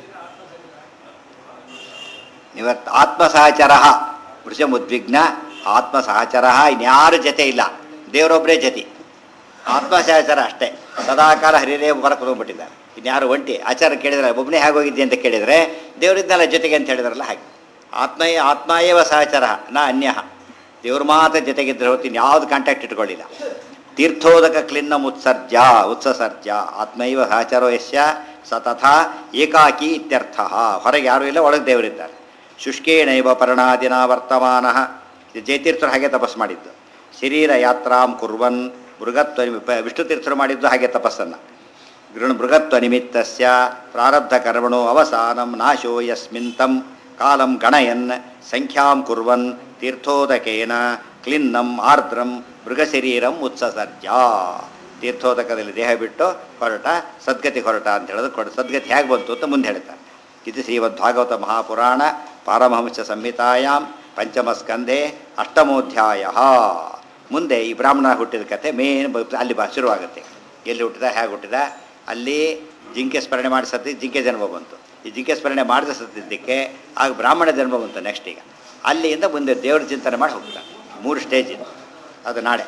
ಇವತ್ತು ಆತ್ಮ ಸಹಚರ ವೃಷ ಉದ್ವಿಗ್ನ ಆತ್ಮ ಸಹಚರ ಇನ್ಯಾರ ಜೊತೆ ಇಲ್ಲ ದೇವರೊಬ್ಬರೇ ಜೊತೆ ಆತ್ಮ ಸಹಚರ ಅಷ್ಟೇ ಸದಾಕಾಲ ಹರಿರೇ ಹೊರಗೆ ಕುತ್ಕೊಂಡ್ಬಿಟ್ಟಿದ್ದಾರೆ ಇನ್ಯಾರು ಒಂಟಿ ಆಚಾರ ಕೇಳಿದ್ರೆ ಒಬ್ಬನೇ ಹೇಗೆ ಹೋಗಿದ್ದೆ ಅಂತ ಕೇಳಿದರೆ ದೇವರಿದ್ದಲ್ಲ ಜೊತೆಗೆ ಅಂತ ಹೇಳಿದ್ರಲ್ಲ ಹಾಗೆ ಆತ್ಮಯೇ ಆತ್ಮಾಯೇವ ಸಹಚರ ನ ಅನ್ಯ ದೇವ್ರ ಮಾತ್ರ ಜೊತೆಗಿದ್ರೆ ಹೊತ್ತು ಇನ್ಯಾವುದು ಕಾಂಟ್ಯಾಕ್ಟ್ ಇಟ್ಕೊಳ್ಳಿಲ್ಲ ತೀರ್ಥೋದಕ ಕ್ಲಿನ್ನ ಉತ್ಸರ್ಜ ಉತ್ಸಸರ್ಜ ಆತ್ಮೈವ ಸಹಚರೋ ಯಶ್ಯ ಸ ತಥಾ ಏಕಾಕಿ ಇತ್ಯರ್ಥ ಹೊರಗೆ ಯಾರೂ ಇಲ್ಲ ಒಳಗೆ ದೇವರಿದ್ದಾರೆ ಶುಷ್ಕೇಣೈವ ಪರ್ಣಾದಿನ ವರ್ತಮಾನ ಜಯತೀರ್ಥರು ಹಾಗೆ ತಪಸ್ ಮಾಡಿದ್ದು ಶರೀರ ಯಾತ್ರಾಂ ಕುರ್ವನ್ ಮೃಗತ್ವ ವಿಷ್ಣು ತೀರ್ಥರು ಮಾಡಿದ್ದು ಹಾಗೆ ತಪಸ್ಸನ್ನು ಗೃಣ ಮೃಗತ್ವ ನಿಮಿತ್ತಸ್ಯ ಪ್ರಾರಬ್ಧ ಕರ್ಮಣೋ ಅವಸಾನಂ ನಾಶೋ ಯಸ್ಮಿನ್ ತಂ ಕಾಲಂ ಗಣಯನ್ ಸಂಖ್ಯಾಂ ಕುರ್ವನ್ ತೀರ್ಥೋದಕೇನ ಕ್ಲಿನ್ನಂ ಆರ್ದ್ರಂ ಮೃಗಶರೀರಂ ಉತ್ಸಸರ್ಜ ತೀರ್ಥೋದಕದಲ್ಲಿ ದೇಹ ಬಿಟ್ಟು ಹೊರಟ ಸದ್ಗತಿ ಹೊರಟ ಅಂತ ಹೇಳೋದು ಕೊಡ ಸದ್ಗತಿ ಹೇಗೆ ಬಂತು ಅಂತ ಮುಂದೆ ಹೇಳ್ತಾರೆ ಇದು ಶ್ರೀಮದ್ ಭಾಗವತ ಮಹಾಪುರಾಣ ಪಾರಮಹಂಸ ಸಂಹಿತಾಯಾಮ್ ಪಂಚಮಸ್ಕಂಧೆ ಅಷ್ಟಮೋಧ್ಯಾಯ ಮುಂದೆ ಈ ಬ್ರಾಹ್ಮಣ ಹುಟ್ಟಿದ ಕಥೆ ಮೇನ್ ಬ- ಅಲ್ಲಿ ಬಾ ಶುರುವಾಗುತ್ತೆ ಎಲ್ಲಿ ಹುಟ್ಟಿದ ಹೇಗೆ ಹುಟ್ಟಿದ ಅಲ್ಲಿ ಜಿಂಕೆ ಸ್ಮರಣೆ ಮಾಡಿ ಸತ್ತಿ ಜಿಂಕೆ ಜನ್ಮ ಬಂತು ಈ ಜಿಂಕೆ ಸ್ಮರಣೆ ಮಾಡಿದ ಸತ್ತಿದ್ದಕ್ಕೆ ಆಗ ಬ್ರಾಹ್ಮಣ ಜನ್ಮ ಬಂತು ನೆಕ್ಸ್ಟ್ ಈಗ ಅಲ್ಲಿಂದ ಮುಂದೆ ದೇವ್ರ ಚಿಂತನೆ ಮಾಡಿ ಹೋಗ್ತಾನೆ ಮೂರು ಸ್ಟೇಜ್ ಇದು ಅದು ನಾಳೆ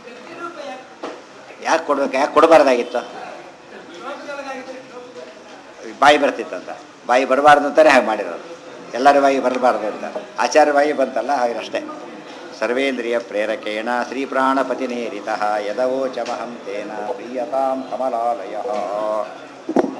ಯಾಕೆ ಕೊಡ್ಬೇಕು ಯಾಕೆ ಕೊಡಬಾರ್ದಾಗಿತ್ತು ಬಾಯಿ ಬರ್ತಿತ್ತಂತ ಬಾಯಿ ಬರಬಾರ್ದು ಅಂತಾನೆ ಹಾಗೆ ಮಾಡಿರೋದು ಎಲ್ಲರ ಬಾಯಿ ಬರಬಾರ್ದು ಅಂತ ಆಚಾರ್ಯ ಬಾಯಿ ಬಂತಲ್ಲ ಹಾಗೆ ಅಷ್ಟೇ ಸರ್ವೇಂದ್ರಿಯ ಪ್ರೇರಕೇಣ ಶ್ರೀಪ್ರಾಣಪತಿನೇರಿತ ಯದವೋಚಮಹಂ ತೇನ ಪ್ರೀಯತಾಂ ಕಮಲಾಲಯ